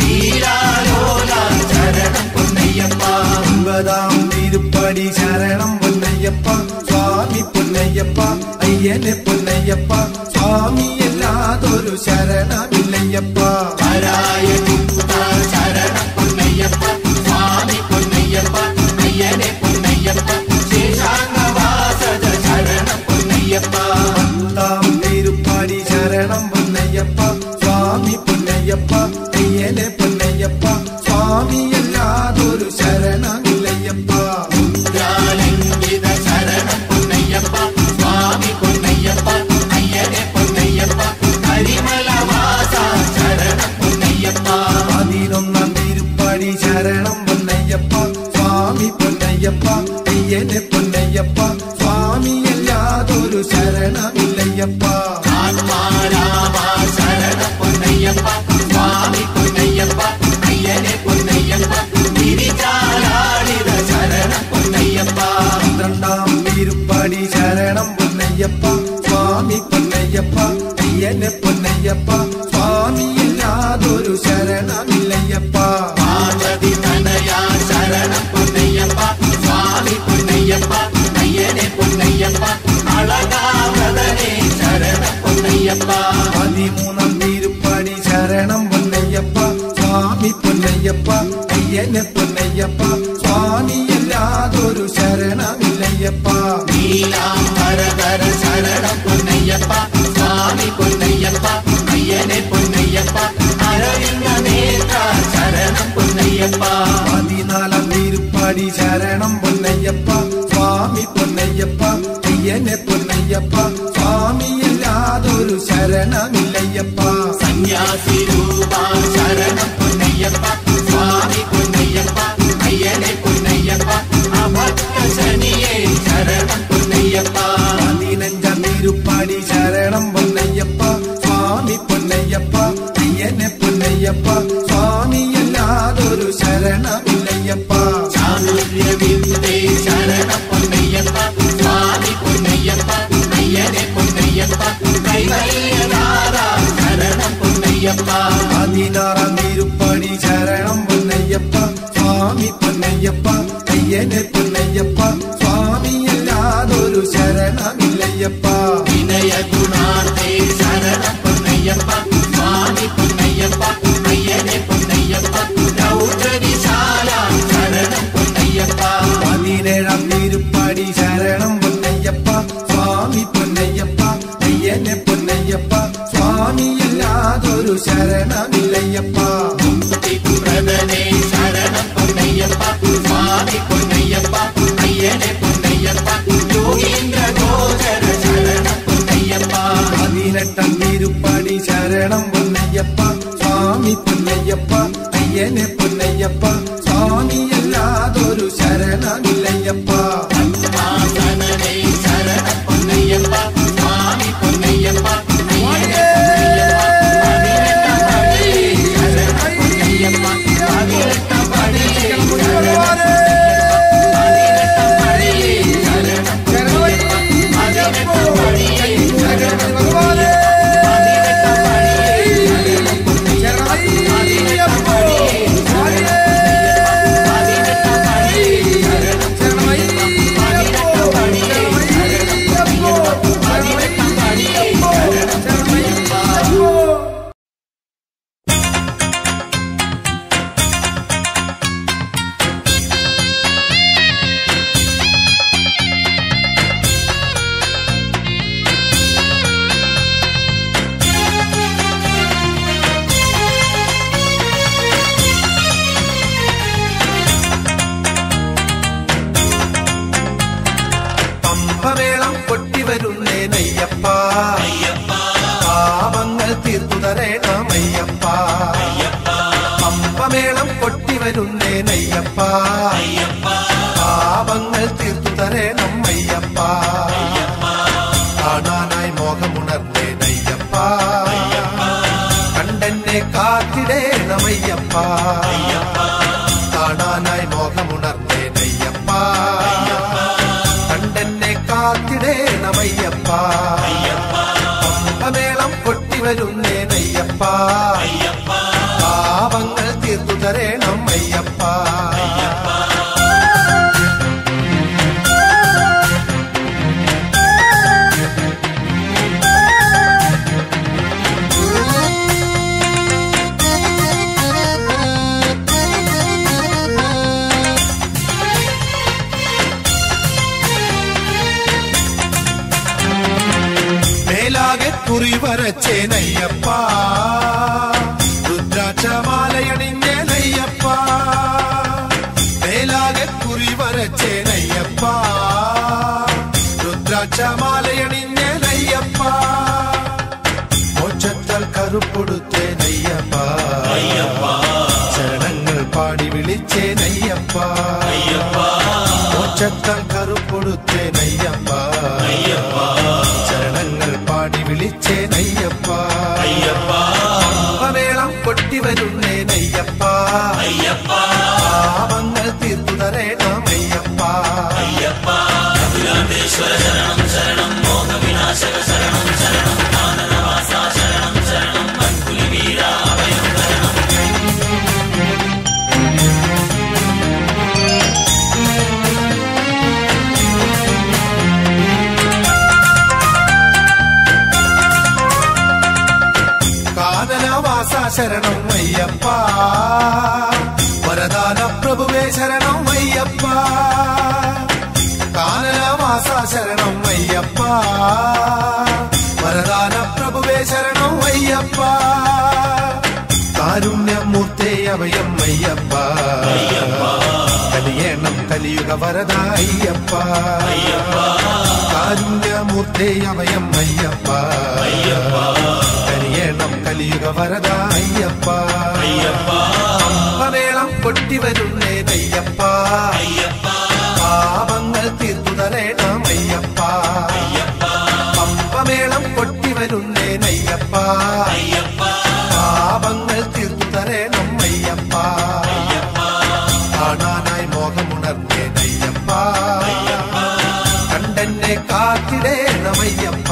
തീരാലോല ശരണം പൊന്നയ്യപ്പ ഒമ്പതാം തിരുപ്പടി ശരണം പൊന്നയ്യപ്പ സ്വാമി പൊന്നയ്യപ്പ അയ്യനെ പൊന്നയ്യപ്പ സ്വാമി അല്ലാതൊരു ശരണമില്ലയ്യപ്പ പരായ ചിത്ത ശരണം പൊന്നയ്യപ്പ സ്വാമി പൊന്നയ്യപ്പ അയ്യനെ പൊന്നയ്യപ്പ ശേഷാംഗവാസജ ശരണം പൊന്നയ്യപ്പ പത്താം തിരുപ്പടി ശരണം പൊന്നയ്യപ്പ സ്വാമി പൊന്നയ്യപ്പ അയ്യനെ പൊന്നയ്യപ്പ സ്വാമി അല്ലാതൊരു ശരണമില്ലയ്യപ്പ മുദ്രാലംഘിത ശരണം പൊന്നയ്യപ്പ സ്വാമി പൊന്നയ്യപ്പ അയ്യനെ പൊന്നയ്യപ്പ കരിമലവാസ ശരണം പൊന്നയ്യപ്പ പതിനൊന്നാം തിരുപ്പടി ശരണം പൊന്നയ്യപ്പ സ്വാമി പൊന്നയ്യപ്പ അയ്യനെ പൊന്നയ്യപ്പ സ്വാമി അല്ലാതൊരു ശരണമില്ലയ്യപ്പ ആത്മാരാമ ശരണം പൊന്നയ്യപ്പ സ്വാമി പൊന്നയ്യപ്പ അയ്യനെ പൊന്നയ്യപ്പ തിരിച്ചാലാടിത ശരണം പൊന്നയ്യപ്പ പന്ത്രണ്ടാം തിരുപ്പടി ശരണം പൊന്നയ്യപ്പ സ്വാമി പൊന്നയ്യപ്പ അയ്യനെ പൊന്നയ്യപ്പ സ്വാമി അല്ലാതൊരു ശരണമില്ലയ്യപ്പ പാർവതി തനയാ ശരണം പൊന്നയ്യപ്പ സ്വാമി പൊന്നയ്യപ്പ അയ്യനെ പൊന്നയ്യപ്പ അളകാവതനെ ശരണം പൊന്നയ്യപ്പ പതിമൂന്നാം തിരുപ്പടി ശരണം പൊന്നയ്യപ്പ സ്വാമി പൊന്നയ്യപ്പ അയ്യനെ പൊന്നയ്യപ്പ സ്വാമി അല്ലാതൊരു ശരണമില്ലയ്യപ്പ നീലാംബരധര ശരണം പൊന്നയ്യപ്പ സ്വാമി പൊന്നയ്യപ്പ അയ്യനെ പൊന്നയ്യപ്പ അരവിന്ദ നേത്ര ശരണം പൊന്നയ്യപ്പ പതിനാലാം തിരുപ്പടി ശരണം പൊന്നയ്യപ്പ സ്വാമി പൊന്നയ്യപ്പ അയ്യനെ പൊന്നയ്യപ്പ സ്വാമി അല്ലാതൊരു ശരണമില്ലയ്യപ്പ സന്യാസി രൂപ ശരണം പൊന്നയ്യപ്പ സ്വാമി പൊന്നയ്യപ്പ അയ്യനെ പൊന്നയ്യപ്പ അഭക്ത ശനിയെ ശരണം പൊന്നയ്യപ്പ പതിനഞ്ചാം തിരുപ്പടി ശരണം പൊന്നയ്യപ്പ സ്വാമി പൊന്നയ്യപ്പ അയ്യനെ പൊന്നയ്യപ്പ സ്വാമി അല്ലാതൊരു ശരണമില്ലയ്യപ്പ ചാതുര്യവിദ്യേ ശരണം പൊന്നയ്യപ്പ സ്വാമി പൊന്നയ്യപ്പ അയ്യനെ പൊന്നയ്യപ്പ കൈവല്യനാഥ ശരണം പൊന്നയ്യപ്പ പതിനാറാം തിരുപ്പടി ശരണം പൊന്നയ്യപ്പ സ്വാമി പൊന്നയ്യപ്പ അയ്യനെ പൊന്നയ്യപ്പ സ്വാമി അല്ലാതൊരു ശരണമില്ലയ്യപ്പ വിനയ ഗുണാർത്ഥേ ശരണം പൊന്നയ്യപ്പ സ്വാമി പൊന്നയ്യപ്പ അയ്യനെ പൊന്നയ്യപ്പ രൗദ്രവിശാല ശരണം പൊന്നയ്യപ്പ പതിനേഴാം തിരുപ്പടി ശരണം പൊന്നയ്യപ്പ സ്വാമി പൊന്നയ്യപ്പ അയ്യനെ പൊന്നയ്യപ്പ സ്വാമി അല്ലാതൊരു ശരണമില്ലയ്യപ്പ മുക്തിപ്രദനേ ശരണം പൊന്നയ്യപ്പ സ്വാമി പൊന്നയ്യപ്പ അയ്യനെ പൊന്നയ്യപ്പ യോഗീന്ദ്ര ഗോചര ശരണം പൊന്നയ്യപ്പ പതിനെട്ടാം തിരുപ്പടി ശരണം പൊന്നയ്യപ്പ സ്വാമി പൊന്നയ്യപ്പ അയ്യനെ പൊന്നയ്യപ്പ സ്വാമി അല്ലാതൊരു ശരണമില്ലയ്യപ്പ ആസനനേ ശരണം പൊന്നയ്യപ്പ സ്വാമി പൊന്നയ്യപ്പ അയ്യനെ പൊന്നയ്യപ്പ പതിനെട്ടാം പടിയേ ശരണം പതിനെട്ടാം പടിയേ ശരണം പൊന്നയ്യപ്പ പതിനെട്ടാം പടിയേ ശരണം പൊന്നയ്യപ്പ പതിനെട്ടാം പടിയേ ശരണം പൊന്നയ്യപ്പ പതിനെട്ടാം പടിയേ തീർത്തു തരേണം അയ്യപ്പ പമ്പമേളം കൊട്ടി വരുന്നേ നയ്യപ്പ പാപങ്ങൾ തീർത്തു തരേണം അയ്യപ്പ കാണാനായി മോഹമുണർന്നേ നയ്യപ്പ കണ്ടെന്നെ കാത്തിടേണമയ്യപ്പ കാണാനായി മോഹമുണർന്നേ നയ്യപ്പ കണ്ടെന്നെ കാത്തിടേണമയ്യപ്പ പമ്പമേളം കൊട്ടി വരുന്നേ നയ്യപ്പ പാപങ്ങൾ തീർത്തു തരേണം അയ്യപ്പ മേലാകെ കുറി വരച്ചേ നയ്യപ്പ രുദ്രാക്ഷമാലയണിഞ്ഞേ നയ്യപ്പ മേലാകെ കുറി വരച്ചേ നയ്യപ്പ രുദ്രാക്ഷമാലയണിഞ്ഞേ നയ്യപ്പ മോക്ഷത്താൽ കറുപ്പൊടുത്തേ നയ്യപ്പ ശരണങ്ങൾ പാടി വിളിച്ചേ നയ്യപ്പ മോക്ഷത്താൽ കറുപ്പൊടുത്തേ നയ്യപ്പ ചരണങ്ങൾ പാടി വിളിച്ചേ നയ്യപ്പ പമ്പമേളം കൊട്ടി വരുന്നേ നയ്യപ്പ പാപങ്ങൾ തീർത്തു തരേണം അയ്യപ്പ കാനനവാസ ശരണം അയ്യപ്പ വരദാന പ്രഭുവേ ശരണം അയ്യപ്പ കാനനവാസ ശരണം അയ്യപ്പ വരദാന പ്രഭുവേ ശരണം അയ്യപ്പ കാരുണ്യമൂർത്തേ അഭയം അയ്യപ്പ കലിയേണം കലിയുഗ വരദ അയ്യപ്പ കാരുണ്യമൂർത്തേ അഭയം അയ്യപ്പ കലിയേണം കലിയുഗ വരദ അയ്യപ്പ പമ്പമേളം കൊട്ടി വരുന്നേ നയ്യപ്പ പാപങ്ങൾ തീർത്തു തരേണം അയ്യപ്പ പമ്പമേളം കൊട്ടി വരുന്നേ നയ്യപ്പ പാപങ്ങൾ തീർത്തു തരേണം അയ്യപ്പ കാണാനായി മോഹമുണർന്നേ നയ്യപ്പ കണ്ടെന്നെ കാത്തിടേണമയ്യപ്പ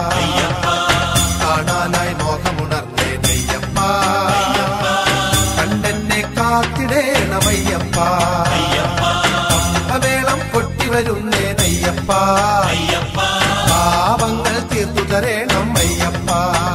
കാണാനായി മോഹമുണർന്നേ നയ്യപ്പ കണ്ടെന്നെ കാത്തിടേണമയ്യപ്പ പമ്പമേളം കൊട്ടി വരുന്നേ നയ്യപ്പ പാപങ്ങൾ തീർത്തു തരേണം അയ്യപ്പ